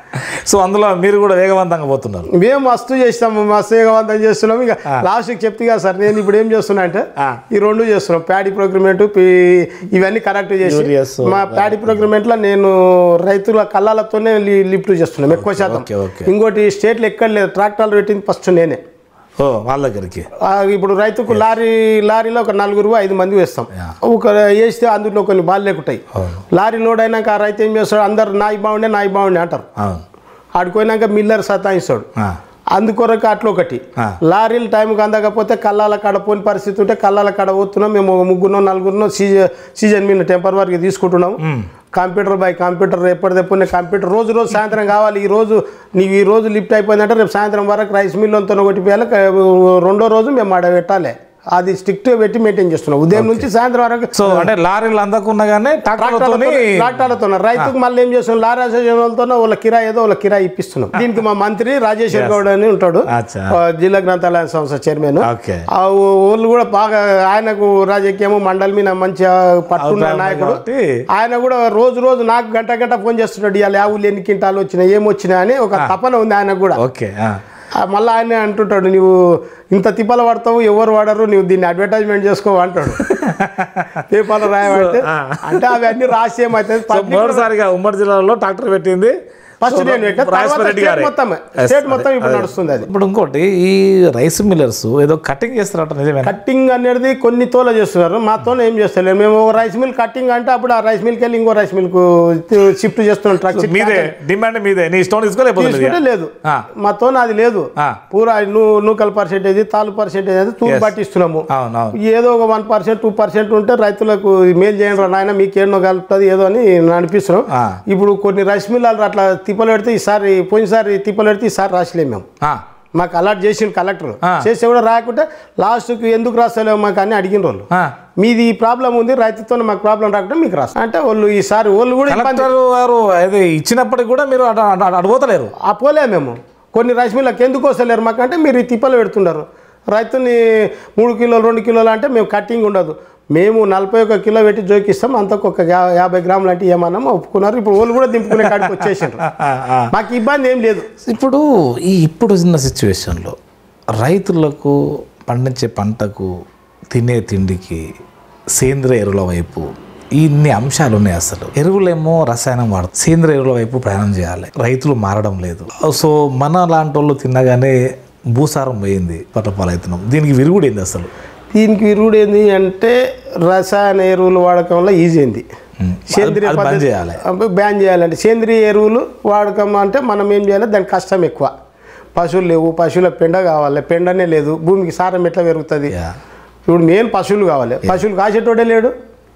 సో అందులో మీరు కూడా వేగవంతంగా పోతున్నారు మేము మస్తు చేస్తాము మస్తు వేగవంతం చేస్తున్నాం ఇక లాస్ట్కి చెప్తే కదా సార్ నేను ఇప్పుడు ఏం చేస్తున్నా అంటే ఆ. ఈ రెండు చేస్తున్నాం ప్యాడీ ప్రోగ్రమెంట్ ఇవన్నీ కరెక్ట్ చేసి Urious, మా ప్యాడీ ప్రోగ్రమెంట్ లో నేను రైతుల కళ్ళాలతోనే లి- లిఫ్ట్ చేస్తున్నాం ఎక్కువ శాతం ఓకే, ఓకే. ఇంకోటి స్టేట్లో ఎక్కడ లేదు ట్రాక్టర్లు పెట్టింది ఫస్ట్ నేనే ఓ వాళ్ళ దగ్గరికి ఆ, ఇప్పుడు రైతుకు లారీ లారీలో ఒక నలుగురు ఐదు మంది వేస్తాం ఒక వేస్తే అందులో కొన్ని బాల్ లేకుంటాయి అవును లారీ లోడ్ అయినాక ఆ రైతు ఏం చేస్తాడు అందరు నాయి బాగుండే నాయి బాగుండే అంటారు అవును ఆడుకోయినాక మిల్లర్ సతాయిస్తాడు ఆ, అందుకొరకు అట్లా ఒకటి ఆ. లారీలు టైంకి అందకపోతే కళ్ళాల కాడ పోని పరిస్థితి ఉంటే కళ్ళాల కాడ పోతున్నాం మేము ఒక ముగ్గురునో నలుగురునో సీజన్ సీజన్ మీద టెంపరీ తీసుకుంటున్నాం కంప్యూటర్ బై కంప్యూటర్ ఎప్పటిదెప్పుడు కంప్యూటర్ రోజు రోజు సాయంత్రం కావాలి ఈ రోజు నీవు ఈ రోజు లిఫ్ట్ అయిపోయిందంటే రేపు సాయంత్రం వరకు రైస్ మిల్లుతో కొట్టిపోయాలి రెండో రోజు మేము ఆడ పెట్టాలి అది స్ట్రిక్ట్ పెట్టి మెయింటైన్ చేస్తున్నాం ఉదయం నుంచి సాయంత్రం వరకు సో అంటే లారీలు అందకున్నా కానీ ట్రాక్టర్లతోని ట్రాక్టర్లతో రైతుకు మళ్ళీ ఏం చేస్తున్నాం లారీ అసోసియేషన్ వాళ్ళతో వాళ్ళ కిరాయి ఏదో వాళ్ళ కిరాయి ఇప్పిస్తున్నాం దీనికి మా మంత్రి రాజేశ్వర్ గౌడ్ అని ఉంటాడు అచ్చా. ఆ, జిల్లా గ్రంథాలయ సంస్థ చైర్మన్ ఓకే ఆ వాళ్ళు కూడా బాగా ఆయనకు రాజకీయము మండలి మీద మంచిగా పట్టున్న అభిప్రాయం ఉంది నాయకుడు కాబట్టి ఆయన కూడా రోజు రోజు నాకు గంట గంట ఫోన్ చేస్తున్నాడు ఇవాళ యావులు ఎన్ని కింటాలు వచ్చినాయి ఏమొచ్చినాయి అని ఒక తపన ఉంది ఆయనకు కూడా ఓకే ఆ. ఆ, మళ్ళీ ఆయన అంటుంటాడు నువ్వు ఇంత తిప్పలు పడతావు ఎవరు వాడరు నువ్వు దీన్ని అడ్వర్టైజ్మెంట్ చేసుకోవు అంటాడు పేపర్లు రాయమంటే అంటే అవన్నీ రాసి ఏమవుతుంది సో మొదటిసారిగా ఉమ్మడి జిల్లాలో ట్రాక్టర్ పెట్టింది ఫస్ట్ సో నేను పెట్టా, తర్వాత రాజేశ్వర రెడ్డి స్టేట్ గారే. మొత్తం Yes, స్టేట్ మొత్తం అదే, ఇప్పుడు అదే. నడుస్తుంది అది ఇప్పుడు ఇంకోటి ఈ రైస్ మిల్లర్స్ ఏదో కటింగ్ చేస్తారట నిజమేనా కట్టింగ్ అనేది కొన్ని తోల చేస్తున్నారు మా తోల ఏం చేస్తలేరు మేము ఒక రైస్ మిల్ కట్టింగ్ అంటే అప్పుడు ఆ రైస్ మిల్కి వెళ్ళి ఇంకో రైస్ మిల్క్ షిఫ్ట్ చేస్తున్నాం ట్రక్ మీదే డిమాండ్ మీదే నీ ఇష్టం తీసుకోలేకపోతుంది తీసుకుంటే లేదు ఆ. మా తోన అది లేదు ఆ. పూరా ను నూకల్ పర్సెంటేజ్ తాలు పర్సెంటేజ్ అయితే తూరు పట్టిస్తున్నాము అవును అవును ఏదో ఒక వన్ పర్సెంట్ టూ పర్సెంట్ ఉంటే రైతులకు మేలు చేయండి రా నాయన మీకేమో కలుపుతుంది ఏదో అని అనిపిస్తున్నాం ఆ. ఇప్పుడు కొన్ని రైస్ మిల్లాలు అట్లా తిప్పలు పెడితే ఈసారి పోయినసారి తిప్పలు పెడితే ఈసారి రాసలేము మేము ఆ, మాకు అలర్ట్ చేసిండు కలెక్టర్ ఆ. చేస్తే కూడా రాకుంటే లాస్ట్కి ఎందుకు రాస్తలేము మాకు అని అడిగిన వాళ్ళు ఆ. మీది ఈ ప్రాబ్లం ఉంది రైతుతో మాకు ప్రాబ్లం రాకుండా మీకు రాస్తా అంటే వాళ్ళు ఈసారి వాళ్ళు కూడా ఇబ్బంది కలెక్టర్ గారు అది ఇచ్చినప్పటికి కూడా మీరు అడ- అడ- అడ- అడగతలేరు ఆ పోలే మేము కొన్ని రైస్ మిల్లకు ఎందుకు వస్తలేరు మాకు అంటే మీరు ఈ తిప్పలు పెడుతున్నారు రైతుని మూడు కిలోలు రెండు కిలోలు అంటే మేము కట్టింగ్ ఉండదు మేము నలభై ఒక కిలో పెట్టి జోకిస్తాం అంతకు ఒక యా- యాభై గ్రాములు అంటే ఏమన్నా ఒప్పుకున్నారు ఇప్పుడు వాళ్ళు కూడా దింపుకునే కాడికి వచ్చేసారు ఆ, ఆ. మాకు ఇబ్బంది ఏం లేదు ఇప్పుడు ఈ ఇప్పుడు ఉన్న సిచ్యువేషన్లో రైతులకు పండించే పంటకు తినే తిండికి సేంద్రియ ఎరువుల వైపు ఇన్ని అంశాలు ఉన్నాయి అసలు ఎరువులేమో రసాయనం వాడతారు సేంద్రియ ఎరువుల వైపు ప్రయాణం చేయాలి రైతులు మారడం లేదు సో మన లాంటి వాళ్ళు తిన్నగానే భూసారం పోయింది పట్టపాలవుతున్నాం దీనికి విరుగుడు ఏంది అసలు దీనికి విరుగుడు ఏంది అంటే రసాయన ఎరువులు వాడకం వల్ల ఈజీ అయింది సేంద్రియ అది బంద్ పద్ధతి చేయాలి బ్యాన్ చేయాలంటే సేంద్రియ ఎరువులు వాడకం అంటే మనం ఏం చేయాలి దానికి కష్టం ఎక్కువ పశువులు లేవు పశువుల పెండ కావాలి పెండనే లేదు భూమికి సారం ఎట్లా పెరుగుతుంది యా. ఇప్పుడు మెయిన్ పశువులు కావాలి పశువులు కాసేటోడే లేడు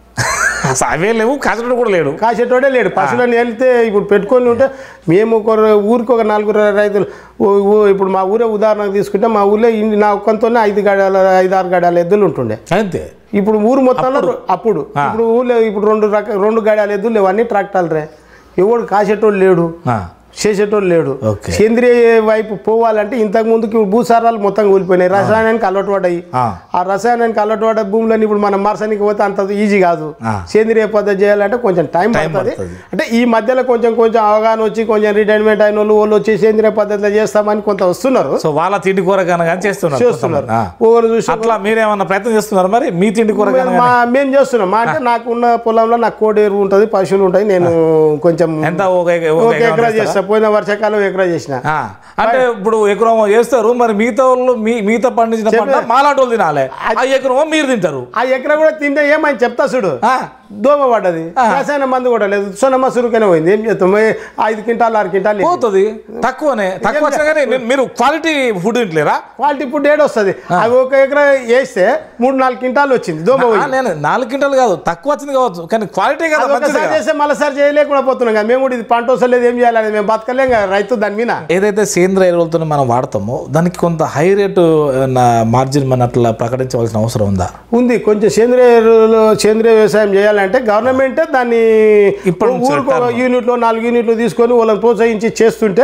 అసలు అవే లేవు కాచడం కూడా లేడు కాసేటోడే లేడు పశువులను వెళ్తే ఇప్పుడు పెట్టుకొని ఉంటే మేము ఒక ఊరికి ఒక నలుగురు రైతులు ఓ- ఓ- ఇప్పుడు మా ఊరే ఉదాహరణకు తీసుకుంటే మా ఊళ్ళో ఇన్ని- నా ఒక్కంతోనే ఐదు గడాల ఐదు ఆరు గడాల ఎద్దులు ఉంటుండే అంతే ఇప్పుడు ఊరు మొత్తంలో రొ- అప్పుడు ఇప్పుడు ఊళ్ళో ఇప్పుడు రెండు రక రెండు గడాల ఎద్దులు లేవు అన్ని ట్రాక్టర్లు రే ఎవడు కాసేటోడు లేడు ఆ, చేసేటోడు లేడు ఓకే. సేంద్రియ వైపు పోవాలంటే ఇంతకు ముందుకి ఇప్పుడు భూసారాలు మొత్తం కూలిపోయినాయి రసాయనానికి అలవాటు పడ్డాయి ఆ. ఆ రసాయనానికి అలవాటు పడ్డ భూములని ఇప్పుడు మనం మార్చడానికి పోతే అంత ఈజీ కాదు ఆ. సేంద్రియ పద్ధతి చేయాలంటే కొంచెం టైం టైం పడుతుంది పడుతుంది. అంటే ఈ మధ్యలో కొంచెం కొంచెం అవగాహన వచ్చి కొంచెం రిటైర్మెంట్ అయిన వాళ్ళు వాళ్ళు వచ్చి సేంద్రియ పద్ధతిలో చేస్తామని కొంత వస్తున్నారు సో వాళ్ళ తిండి కూర కనుక చేస్తున్నారు చేస్తున్నారు కొంతమంది. ఆ. ఒకరు చూసి అట్లా మీరేమన్నా ప్రయత్నం చేస్తున్నారు మరి మీ తిండి కూర కనుక మా మేము చేస్తున్నాం మా అంటే నాకున్న పొలంలో నాకు కోడి ఎరువు ఉంటుంది పశువులు ఉంటాయి నేను కొంచెం ఎంత ఒక ఎక- ఒక ఒక ఎకరం ఎకరా చేస్తారా? చేస్తా పోయిన వర్షాకాలం ఎకరా చేసిన ఆ, అంటే ఇప్పుడు ఎకరం చేస్తారు మరి మిగతా వాళ్ళు మీ మిగతా పండించిన పంట మాలాంటి వాళ్ళు తినాలి ఆ ఎకరం మీరు తింటారు ఆ ఎకరా కూడా తింటే ఏమని చెప్తా చూడు ఆ, దోమ పడ్డది రసాయన మందు కూడా లేదు సొనమ్మ సురుకనే పోయింది ఏం చేస్తాం ఏ ఐదు క్వింటాలు ఆరు క్వింటాలు పోతుంది తక్కువనే తక్కువ వచ్చినా కానీ మీరు- మీరు క్వాలిటీ ఫుడ్ తింటలేరా క్వాలిటీ ఇప్పుడు ఏడు వస్తుంది అవి ఒక ఎకరా వేస్తే మూడు నాలుగు క్వింటాలు వచ్చింది దోమ ఆ, పోయింది నేను నాలుగు క్వింటాలు కాదు తక్కువ వచ్చింది కావచ్చు కానీ క్వాలిటీ కదా అది మంచిది ఒకసారి కదా. చేస్తే మళ్ళీసారి చేయలేకుండా పోతున్నాం కదా మేము కూడా ఇది పంట వస్తలేదు ఏం చేయాలని మేము బతకలేం కదా రైతు దాని మీద ఏదైతే సేంద్రియ ఎరువులతో మనం వాడతామో దానికి కొంత హై రేటు మార్జిన్ మన అట్లా ప్రకటించవలసిన అవసరం ఉందా ఉంది కొంచెం సేంద్రియ ఎరువులు సేంద్రియ వ్యవసాయం చేయాలంటే గవర్నమెంటే దాన్ని ఇప్పుడు నుంచి ఊరికి ఒక యూనిట్లో నాలుగు యూనిట్లు తీసుకొని వాళ్ళని ప్రోత్సహించి చేస్తుంటే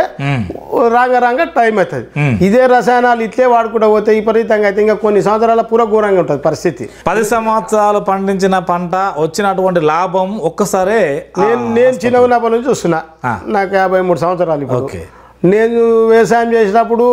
రాంగ రాంగ టైం అవుతుంది ఇదే రసాయనాలు ఇట్లే వాడుకుంటూ పోతే విపరీతంగా అయితే ఇంకా కొన్ని సంవత్సరాల పూర ఘోరంగా ఉంటుంది పరిస్థితి పది సంవత్సరాలు పండించిన పంట వచ్చినటువంటి లాభం ఒక్కసారే నేను నేను చిన్న ఉన్నప్పటి నుంచి చూస్తున్నా నాకు యాభై మూడు సంవత్సరాలు ఇప్పుడు ఓకే నేను వ్యవసాయం చేసినప్పుడు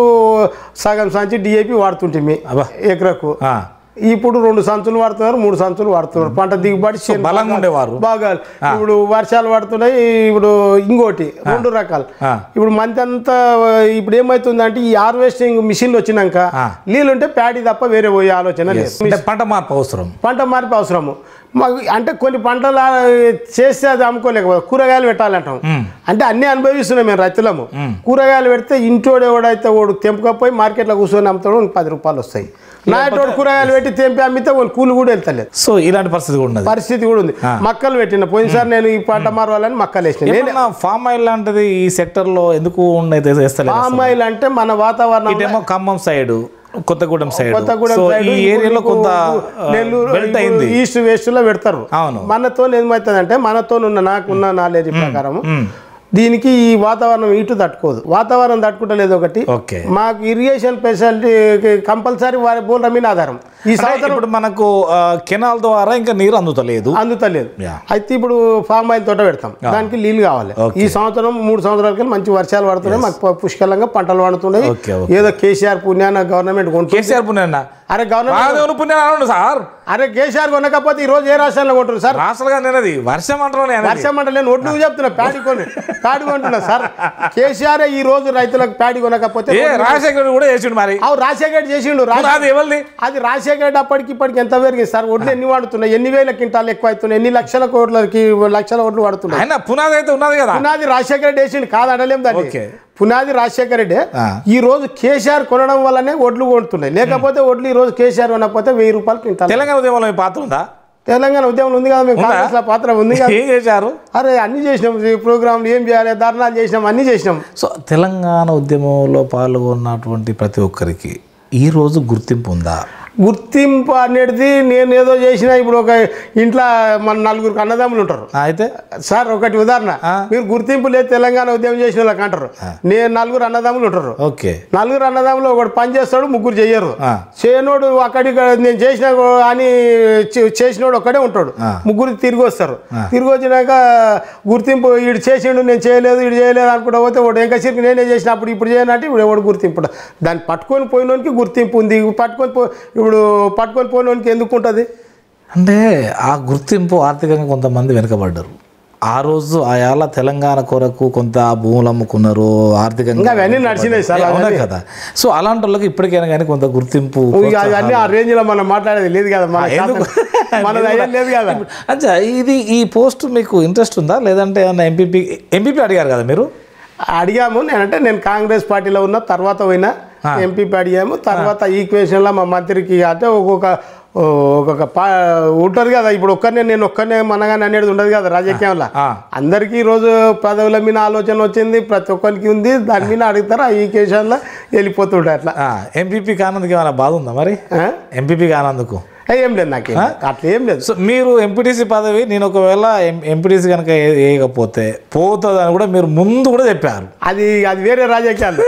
సగం సంచి డిఏపి వాడుతుంటే అబ్బా. ఎకరకు ఆ, ఇప్పుడు రెండు సంచులు వాడుతున్నారు మూడు సంచులు వాడుతున్నారు పంట దిగుబడి చేను బలంగా బాగా- ఉండేవారు. బాగా ఇప్పుడు వర్షాలు పడుతున్నాయి ఇప్పుడు ఇంకోటి రెండు రకాలు ఆ. ఇప్పుడు మంత్ అంతా ఇప్పుడు ఏమవుతుందంటే ఈ హార్వెస్టింగ్ మిషన్లు వచ్చినాక ఆ. నీళ్ళు ఉంటే ప్యాడీ తప్ప వేరే పోయే ఆలోచన లేదు అంటే పంట మార్పు అవసరం పంట మార్పు అవసరము మాకు అంటే కొన్ని పంటలు ఆ, చేస్తే అది అమ్ముకోలేకపోతే కూరగాయలు పెట్టాలంటాం అంటే అన్ని అనుభవిస్తున్నాం మేము రైతులము కూరగాయలు పెడితే ఇంటోడు ఎవడైతే వాడు తెంపుకపోయి మార్కెట్లో కూర్చొని అమ్ముతాడు వానికి పది రూపాయలు వస్తాయి నాయటోడు కూరగాయలు పెట్టి తెంపి అమ్మితే వాళ్ళు కూలి కూడా వెళ్తలేదు సో ఇలాంటి పరిస్థితి కూడా ఉన్నది పరిస్థితి కూడా ఉంది మక్కలు పెట్టిన పోయినసారి నేను ఈ పంట మారవాలని మక్కలు వేసిన నేను ఏమన్నా ఫామ్ ఆయిల్ లాంటిది ఈ సెక్టర్ లో ఎందుకు ఉన్నది చేస్తలేదు పామ్ ఆయిల్ అంటే మన వాతావరణం ఇటేమో Khammam side Kothagudem side Kothagudem so side ఈ ఏరియాలో కొంత నెల్లూరు బెల్ట్ అయింది ఈస్ట్ వెస్ట్ లో పెడతారు అవును మనతో ఏమవుతుందంటే మనతో ఉన్న నాకున్న నాలెడ్జ్ ప్రకారం మ్మ్. దీనికి ఈ వాతావరణం ఇటు తట్టుకోదు వాతావరణం తట్టుకుంటలేదు ఒకటి ఓకే మాకు ఇరిగేషన్ ఫెసిలిటీ కంపల్సరీ వారి బోల్ రమీన్ ఆధారం ఈ అంటే సంవత్సరం ఇప్పుడు మనకు కెనాల్ ద్వారా ఇంకా నీరు అందుతలేదు అందుతలేదు యా. అయితే ఇప్పుడు ఫామ్ ఆయిల్ తోట పెడతాం దానికి నీళ్ళు కావాలి ఓకే. ఈ సంవత్సరం మూడు సంవత్సరాలకి మంచి వర్షాలు పడుతున్నాయి మాకు పు- పుష్కలంగా పంటలు పండుతున్నాయి ఓకే, ఓకే. ఏదో కేసీఆర్ పుణ్యాన గవర్నమెంట్ కొంటుంది కేసీఆర్ పుణ్యన్న అరే గవర్నమెంట్ మహాదేవుని పుణ్యాన్ని అనండి సార్ అరే కేసీఆర్ కొనకపోతే ఈ రోజు ఏ రాష్ట్రంలో కొంటారు సార్ రాష్ట్రాలుగా నేనది వర్షం అంటున్నాను నేను అనేది. వర్షం అంటే నేను ఒడ్డు చెప్తున్నా ప్యాడీ కొని ప్యాడీ కొంటున్నా సార్ కేసీఆర్ ఈ రోజు రైతులకు ప్యాడీ కొనకపోతే ఏ రాజశేఖర్ రెడ్డి కూడా చేసిండు మరి అవు రాజశేఖర్ చేసిండు రా- అది ఎవరిది అది రాజశేఖర్ అప్పటికి ఇప్పటికి ఎంత పెరిగింది సార్ వడ్లు ఎన్ని వాడుతున్నాయి ఎన్ని వేల క్వింటాలు ఎక్కువ అవుతున్నాయి ఎన్ని లక్షల కోట్లకి లక్షల ఓట్లు వాడుతున్నాయి ఆయన పునాది అయితే ఉన్నది కదా పునాది రాజశేఖర రెడ్డి వేసిండు కాదు అనలేం దాన్ని ఓకే. పునాది రాజశేఖర రెడ్డి ఆ. ఈ రోజు కేసీఆర్ కొనడం వల్లనే ఒడ్లు కొంటున్నాయి లేకపోతే ఒడ్లు ఈ రోజు కేసీఆర్ కొనకపోతే వెయ్యి రూపాయలు క్వింటాల్ తెలంగాణ ఉద్యమంలో మీ పాత్ర ఉందా తెలంగాణ ఉద్యమం ఉంది కదా మేము కాంగ్రెస్ లో పాత్ర ఉంది కదా ఏం చేశారు అరే అన్ని చేసినాం ఈ ప్రోగ్రాంలు ఏం చేయాలి ధర్నాలు చేసినాం అన్ని చేసినాం సో తెలంగాణ ఉద్యమంలో పాల్గొన్నటువంటి ప్రతి ఒక్కరికి ఈ రోజు గుర్తింపు ఉందా గుర్తింపు అనేది నేను ఏదో చేసినా ఇప్పుడు ఒక ఇంట్లో మన నలుగురు అన్నదమ్ములు ఉంటారు ఆ, అయితే సార్ ఒకటి ఉదాహరణ ఆ. మీరు గుర్తింపు లేదు తెలంగాణ ఉద్యమం చేసిన వాళ్ళకి అంటారు నేను నలుగురు అన్నదమ్ములు ఉంటారు ఓకే నలుగురు అన్నదమ్ములు ఒకటి పని చేస్తాడు ముగ్గురు చెయ్యరు ఆ. చేయనోడు అక్కడికి నేను చేసిన అని చే- చేసినోడు ఒక్కడే ఉంటాడు ఆ. ముగ్గురు తిరిగి వస్తారు తిరిగి వచ్చినాక గుర్తింపు వీడు చేసిండు నేను చేయలేదు వీడు చేయలేదు అనుకుంటా పోతే వాడు ఇంకా సిరికి నేనే చేసినప్పుడు ఇప్పుడు చేయనంటే ఇప్పుడు ఎవడు గుర్తింపు ఉండదు. దాన్ని పట్టుకొని పోయినోనికి గుర్తింపు ఉంది పట్టుకొని పో ఇప్పుడు పట్టుకొని పోయినోనికి ఎందుకు ఉంటుంది అంటే ఆ గుర్తింపు ఆర్థికంగా కొంతమంది వెనుకబడ్డారు ఆ రోజు ఆయాల తెలంగాణ కొరకు కొంత భూములు అమ్ముకున్నారు ఆర్థికంగా ఇంకా అవన్నీ నడిచినాయి సార్ అవునా కదా సో అలాంటి వాళ్ళకి ఇప్పటికైనా కానీ కొంత గుర్తింపు ఇక అవన్నీ ఆ రేంజ్ లో మనం మాట్లాడేది లేదు కదా మన ఎందుకు? శాతం- మనది అయ్యేది లేదు కదా అచ్చా ఇది ఈ పోస్ట్ మీకు ఇంట్రెస్ట్ ఉందా లేదంటే ఏమన్నా ఎంపీపీ ఎంపీపీ అడిగారు కదా మీరు అడిగాము నేనంటే నేను కాంగ్రెస్ పార్టీలో ఉన్న తర్వాత పోయినా ఎంపీపీ అడిగాము తర్వాత ఈక్వేషన్ లో మా మంత్రికి అంటే ఒక్కొక్క ఒక్కొక్క పా ఉంటుంది కదా ఇప్పుడు ఒక్కనే నేను ఒక్కనే మనగానే అనేది ఉండదు కదా రాజకీయంలో ఆ. అందరికీ ఈరోజు పదవుల మీద ఆలోచన వచ్చింది ప్రతి ఒక్కరికి ఉంది దాని మీద అడుగుతారు ఆ ఈక్వేషన్లో వెళ్ళిపోతుంటాయి అట్లా ఎంపీపీ కానందుకు ఏమైనా బాధ ఉందా మరి ఆ? ఎంపీపీ కానందుకు ఏ, ఏం లేదు నాకేం అట్లా ఏం లేదు సో మీరు ఎంపీటీసీ పదవి నేను ఒకవేళ ఎంపీటీసీ కనుక ఏ- వేయకపోతే పోతుందని కూడా మీరు ముందు కూడా చెప్పారు అది అది వేరే రాజకీయాలు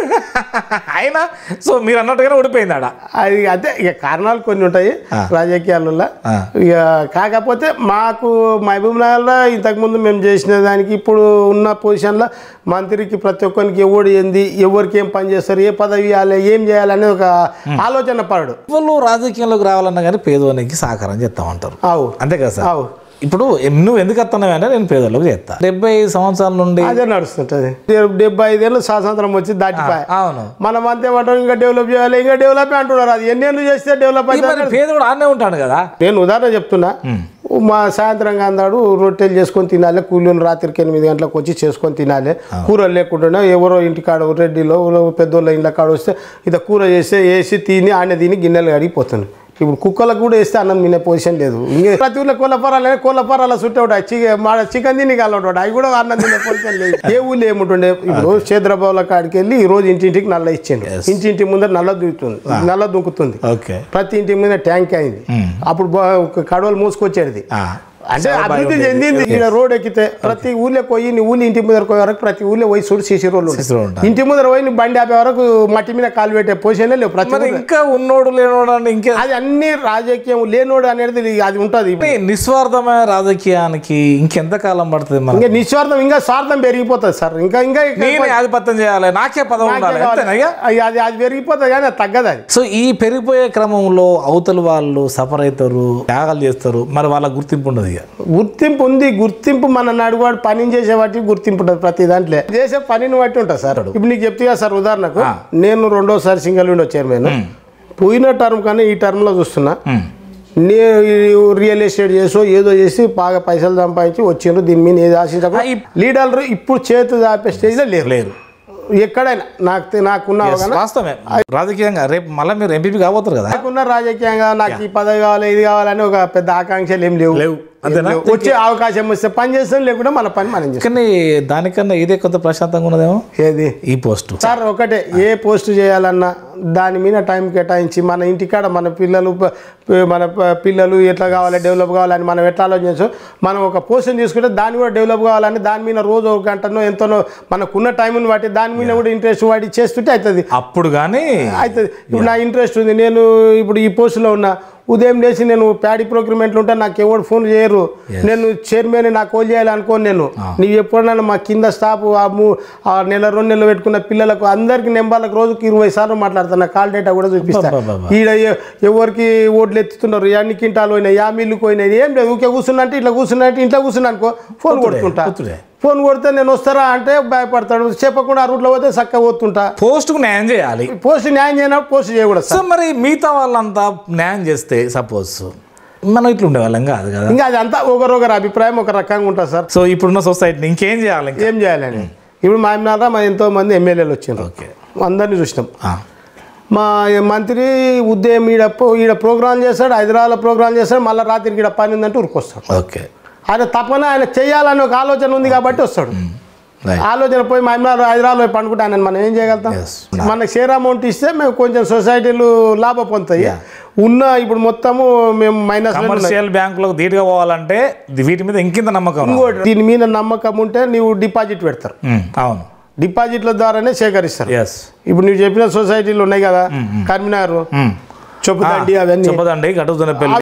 అయినా సో మీరు అన్నట్టుగానే ఓడిపోయింది ఆడ అది అదే ఇక కారణాలు కొన్ని ఉంటాయి రాజకీయాలలో ఆ. ఇక కాకపోతే మాకు మహబూబ్ నగర్లో ఇంతకుముందు మేము చేసిన దానికి ఇప్పుడు ఉన్న పొజిషన్లో మంత్రికి ప్రతి ఒక్కరికి ఎవడు ఏంది ఎవరికి ఏం పని చేస్తారు ఏ పదవి ఇవ్వాలి ఏం చేయాలి అనేది ఒక ఆలోచన పడడు వాళ్ళు రాజకీయంలోకి రావాలన్నా కానీ పేదవానికి సహకారం చేస్తామంటారు అవు అంతే కదా సార్ అవు ఇప్పుడు ఎం- నువ్వు ఎందుకు వస్తున్నావు అంటే నేను పేదోళ్ళకి చేస్తా డెబ్బై ఐదు సంవత్సరాల నుండి అదే నడుస్తుంటుంది డెబ్బై ఐదేళ్ళు స్వాతంత్రం వచ్చి దాటిపోయి అవును మనం అంతే పట్టం ఇంకా డెవలప్ చేయాలి ఇంకా డెవలప్ అంటున్నారు అది ఎన్నేళ్ళు చేస్తే డెవలప్ ఈ అయితే మరి పేదోడు ఆడనే ఉంటాడు కదా నేను ఉదాహరణ చెప్తున్నా మా సాయంత్రం అందాడు రొట్టెలు చేసుకొని తినాలి కూలీలు రాత్రికి ఎనిమిది గంటలకు వచ్చి చేసుకొని తినాలి కూరలు లేకుండా ఎవరో ఇంటికాడ రెడ్డిలో ఎవరో పెద్దోళ్ళ ఇంట్లో కాడ వస్తే ఇది కూర చేస్తే వేసి తిని ఆనే తిని గిన్నెలు కడిగిపోతుంది ఇప్పుడు కుక్కలకు కూడా వేస్తే అన్నం తినే పొజిషన్ లేదు ఇంకే ప్రతి ఊళ్ళో కోళ్ళ పరాలు కోళ్ళ పరాల చుట్టే ఉంటాయి చికెన్ మా చికెన్ తిని కాలంటాడు అవి కూడా అన్నం తినే పొజిషన్ లేదు ఏ ఊళ్ళో ఏముంటుండే ఇప్పుడు క్షేత్రబావుల కాడికి వెళ్ళి ఈ రోజు ఇంటింటికి నల్ల ఇచ్చిండు ఇంటింటి ముందర నల్ల దుంకుతుంది నల్ల దుంకుతుంది ఓకే ప్రతి ఇంటి మీద ట్యాంక్ అయింది అప్పుడు బా- ఒక కడవలు మూసుకొచ్చేది ఆ. అంటే అభివృద్ధి చెందింది ఇక్కడ రోడ్ ఎక్కితే ప్రతి ఊళ్ళో పోయి నీ ఊళ్ళో ఇంటి ముందర పోయే వరకు ప్రతి ఊళ్ళో పోయి చూడు సీసీ రోడ్లు ఉంటాయి. సీసీ రోడ్లు ఉంటాయి. ఇంటి ముందర పోయి నీ బండి ఆపే వరకు మట్టి మీద కాలు పెట్టే పొజిషన్లే లేవు ప్రతి మరి ఊళ్ళో. ఇంకా ఉన్నోడు లేనోడు అంటే ఇంకే అది అన్ని రాజకీయం లేనోడు అనేది అది ఉంటుంది అంటే నిస్వార్థమైన రాజకీయానికి ఇంకెంత కాలం పడుతుంది మనం ఇంకా నిస్వార్థం ఇంకా స్వార్థం పెరిగిపోతుంది సార్ ఇంకా ఇంకా ఇంకా నేనే ఆధిపత్యం చేయాలి నాకే పదవి ఉండాలి నాకే అంతేనా ఇక? కావాలి. అది అది పెరిగిపోతుంది కానీ అది తగ్గదు అది సో ఈ పెరిగిపోయే క్రమంలో అవతల వాళ్ళు సఫర్ అవుతారు త్యాగాలు చేస్తారు మరి వాళ్ళ గుర్తింపు ఉండదు ఇక గుర్తింపు ఉంది గుర్తింపు మన నడువాడు పని చేసే వాటికి గుర్తింపు ఉంటుంది ప్రతి దాంట్లో చేసే పనిని బట్టి ఉంటుంది సార్ ఇప్పుడు నీకు చెప్తే సార్ ఉదాహరణకు నేను రెండోసారి సింగిల్ విండో చైర్మన్ పోయిన టర్మ్ కానీ ఈ టర్మ్ లో చూస్తున్నా ఉమ్. నేను రియల్ ఎస్టేట్ చేసో ఏదో చేసి బాగా పైసలు సంపాదించి వచ్చిండ్రు దీని మీద ఏది ఆశించకుండా లీడర్లు ఇప్పుడు చేతి దాపే స్టేజ్లో లేరు లేరు ఎక్కడైనా నాకు తె- నాకున్న అవగాహన వాస్తవమే రాజకీయంగా రేపు మళ్ళీ మీరు ఎంపీపీ కాబోతారు కదా నాకున్న రాజకీయంగా నాకు ఈ పదవి కావాలి ఇది కావాలని ఒక పెద్ద ఆకాంక్షలు ఏం లేవు లేవు. అంతేనా? ఏం లేవు. వచ్చే అవకాశం వస్తే పని చేస్తాం లేకుండా మన పని మనం చేస్తాం కానీ దానికన్నా ఇదే కొంత ప్రశాంతంగా ఉన్నదేమో ఏది ఈ పోస్టు సార్ ఒకటే ఏ పోస్ట్ చేయాలన్నా దాని మీద టైం కేటాయించి మన ఇంటికాడ మన పిల్లలు ప- ప- మన ప- పిల్లలు ఎట్లా కావాలి డెవలప్ కావాలని మనం ఎట్లా ఆలోచించు మనం ఒక పోస్ట్ని తీసుకుంటే దాన్ని కూడా డెవలప్ కావాలని దాని మీద రోజు ఒక గంటనో ఎంతనో మనకున్న టైంని బట్టి దాని మీద కూడా ఇంట్రెస్ట్ వాడి చేస్తుంటే అవుతుంది అప్పుడు కానీ అవుతుంది ఇప్పుడు నా ఇంట్రెస్ట్ ఉంది నేను ఇప్పుడు ఈ పోస్టులో ఉన్నా ఉదయం లేచి నేను ప్యాడీ ప్రొక్యూర్మెంట్లు ఉంటే నాకు ఎవరు ఫోన్ చేయరు నేను చైర్మన్ నాకు కాల్ చేయాలి అనుకోను నేను నీవు ఎప్పుడైనా మా కింద స్టాఫ్ ఆ మూ- ఆ నెల రెండు నెలలు పెట్టుకున్న పిల్లలకు అందరికి నెంబర్లకు రోజుకి ఇరవై సార్లు మాట్లాడుతున్నా కాల్ డేటా కూడా చూపిస్తా అబ్బబ్బబ్బా. ఈడ ఎ- ఎవరికి ఓట్లు ఎత్తుతున్నారు ఎన్ని కింటాలు పోయినాయి యా మిల్లుకు పోయినాయి ఏం లేదు ఊకే కూర్చున్నా అంటే ఇట్లా కూర్చున్నా అంటే ఇంట్లో కూర్చున్నా అనుకో ఫోన్ కొడుతుంటా కూతురే. ఫోన్ కొడితే నేను వస్తారా అంటే భయపడతాడు చెప్పకుండా ఆ రూట్లో పోతే చక్కగా పోతుంటా పోస్టుకు న్యాయం చేయాలి పోస్ట్ న్యాయం చేయనప్పుడు పోస్ట్ చేయకూడదు సో మరి మిగతా వాళ్ళంతా న్యాయం చేస్తే సపోజ్ మనం ఇట్లా ఉండేవాళ్ళం కాదు కదా ఇంకా అది అంతా ఒకరొకరు అభిప్రాయం ఒక రకంగా ఉంటుంది సార్ సో ఇప్పుడున్న సొసైటీని ఇంకేం చేయాలి ఇంకా ఏం చేయాలని ఇప్పుడు మా ఎమ్మెల్యే మా ఎంతో మంది ఎమ్మెల్యేలు వచ్చిండ్రు ఓకే అందరినీ చూసినాం ఆ, మా మంత్రి ఉదయం ఈడ పో- ఈడ ప్రోగ్రాం చేస్తాడు హైదరాబాద్లో ప్రోగ్రాం చేస్తాడు మళ్ళీ రాత్రికి ఈడ పని ఉందంటే ఉరికొస్తాడు ఓకే ఆయన తప్పన ఆయన చేయాలని ఒక ఆలోచన ఉంది కాబట్టి వస్తాడు రైట్ ఆలోచన పోయి మా ఎమ్మెల్యే హైదరాబాద్ పోయి పండుకుంటానని మనం ఏం చేయగలుగుతాం Yes. మనకు షేర్ అమౌంట్ ఇస్తే మేము కొంచెం సొసైటీలు లాభ పొందుతాయి ఉన్న ఇప్పుడు మొత్తము మేము మైనస్ కమర్షియల్ బ్యాంకులకు ధీటుగా పోవాలంటే ఇది వీటి మీద ఇంకింత నమ్మకం రావాలి. ఇంకోటి దీని మీద నమ్మకం ఉంటే నీవు డిపాజిట్ పెడతారు ఉమ్, అవును డిపాజిట్ల ద్వారానే సేకరిస్తారు ఎస్ ఇప్పుడు నువ్వు చెప్పిన సొసైటీలు ఉన్నాయి కదా కరీంనగర్ చొప్పుదండి అవన్నీ చెప్పదండి గడుపుతున్న పెళ్లి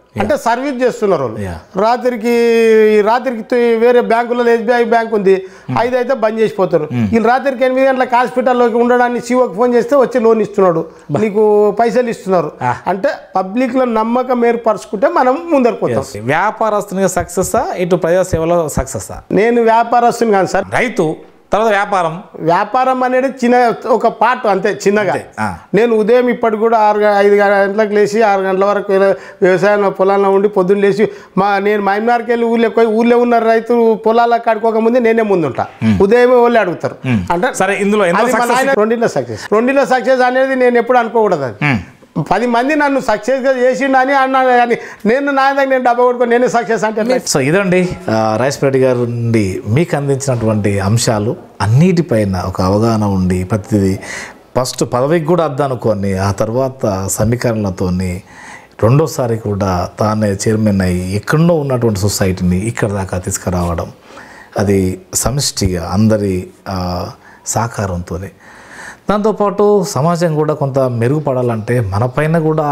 అంటే సర్వీస్ చేస్తున్నారు వాళ్ళు Yeah. రాత్రికి రాత్రికి తో- వేరే బ్యాంకులలో ఎస్బీఐ బ్యాంక్ ఉంది ఐదు అయితే బంద్ చేసిపోతారు వీళ్ళు రాత్రికి ఎనిమిది గంటలకు హాస్పిటల్లోకి ఉండడానికి సీఓకి ఫోన్ చేస్తే వచ్చి లోన్ ఇస్తున్నాడు నీకు పైసలు ఇస్తున్నారు Ah. అంటే పబ్లిక్ లో నమ్మకం ఏర్పరచుకుంటే మనం ముందరకు పోతాం వ్యాపారస్తునిగా సక్సెస్సా ఇటు ప్రజాసేవలో సక్సెస్సా నేను వ్యాపారస్తుని కాదు సార్ రైతు తర్వాత వ్యాపారం వ్యాపారం అనేది చిన్న ఒక పార్ట్ అంతే చిన్నగా ఆ. నేను ఉదయం ఇప్పటికి కూడా ఆరు గ- ఐదు గంటలకు లేచి ఆరు గంటల వరకు వ్యవ- వ్యవసాయం పొలాల్లో ఉండి పొద్దున్న లేచి మా నేను మైనార్కి వెళ్ళి ఊళ్ళో పోయి ఊళ్ళో ఉన్న రైతు పొలాల కాడుకోక ముందే నేనే ముందుంటా ఉదయమే వాళ్ళు అడుగుతారు అంటే సరే ఇందులో ఎంత అది మా సక్సెస్ నాయన రెండిలో సక్సెస్ రెండిలో సక్సెస్ అనేది నేను ఎప్పుడు అనుకోకూడదు అది పది మంది నన్ను సక్సెస్గా చేసిండని అన్నాను కానీ నేను నా దగ్గర నేను డబ్బా కొట్టుకొని నేనే సక్సెస్ అంటే ఎట్లా? సో ఇదండి ఆ, రాజేశ్వర రెడ్డి గారి నుండి మీకు అందించినటువంటి అంశాలు అన్నిటిపైన ఒక అవగాహన ఉండి ప్రతిదీ ఫస్ట్ పదవికి కూడా అద్దనుకొని ఆ తర్వాత సమీకరణలతోని రెండోసారి కూడా తానే చైర్మన్ అయ్యి ఎక్కడో ఉన్నటువంటి సొసైటీని ఇక్కడ దాకా తీసుకురావడం అది సమిష్టిగా అందరి ఆ, సహకారంతోనే దాంతోపాటు సమాజం కూడా కొంత మెరుగుపడాలంటే మన పైన కూడా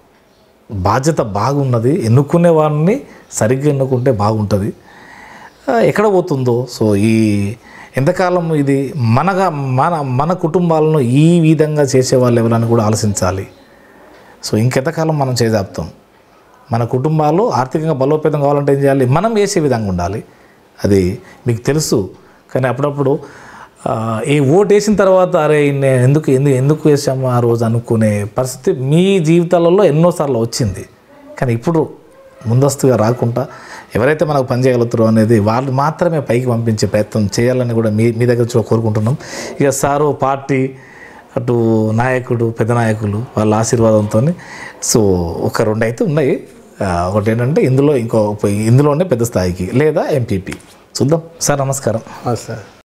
బాధ్యత బాగున్నది ఎన్నుకునే వారిని సరిగ్గా ఎన్నుకుంటే బాగుంటుంది ఆ, ఎక్కడ పోతుందో సో ఈ ఎంతకాలం ఇది మనగా మన మన కుటుంబాలను ఈ విధంగా చేసే వాళ్ళు ఎవరని కూడా ఆలోచించాలి సో ఇంకెంతకాలం మనం చేజాపుతాం మన కుటుంబాలు ఆర్థికంగా బలోపేతం కావాలంటే ఏం చేయాలి మనం వేసే విధంగా ఉండాలి అది మీకు తెలుసు కానీ అప్పుడప్పుడు ఆ, ఈ ఓటు వేసిన తర్వాత అరే నేను ఎందుకు ఎందుకు ఎందుకు వేసాము ఆ రోజు అనుకునే పరిస్థితి మీ జీవితాలలో ఎన్నోసార్లు వచ్చింది కానీ ఇప్పుడు ముందస్తుగా రాకుండా ఎవరైతే మనకు పనిచేయగలుగుతారో అనేది వాళ్ళు మాత్రమే పైకి పంపించే ప్రయత్నం చేయాలని కూడా మీ మీ దగ్గర చూ- కోరుకుంటున్నాం ఇక సారు పార్టీ అటు నాయకుడు పెద్ద నాయకులు వాళ్ళ ఆశీర్వాదంతో సో ఒక రెండు అయితే ఉన్నాయి ఆ, ఒకటి ఏంటంటే ఇందులో ఇంకో ఇందులోనే పెద్ద స్థాయికి లేదా ఎంపీపీ చూద్దాం సార్ నమస్కారం ఆ, సార్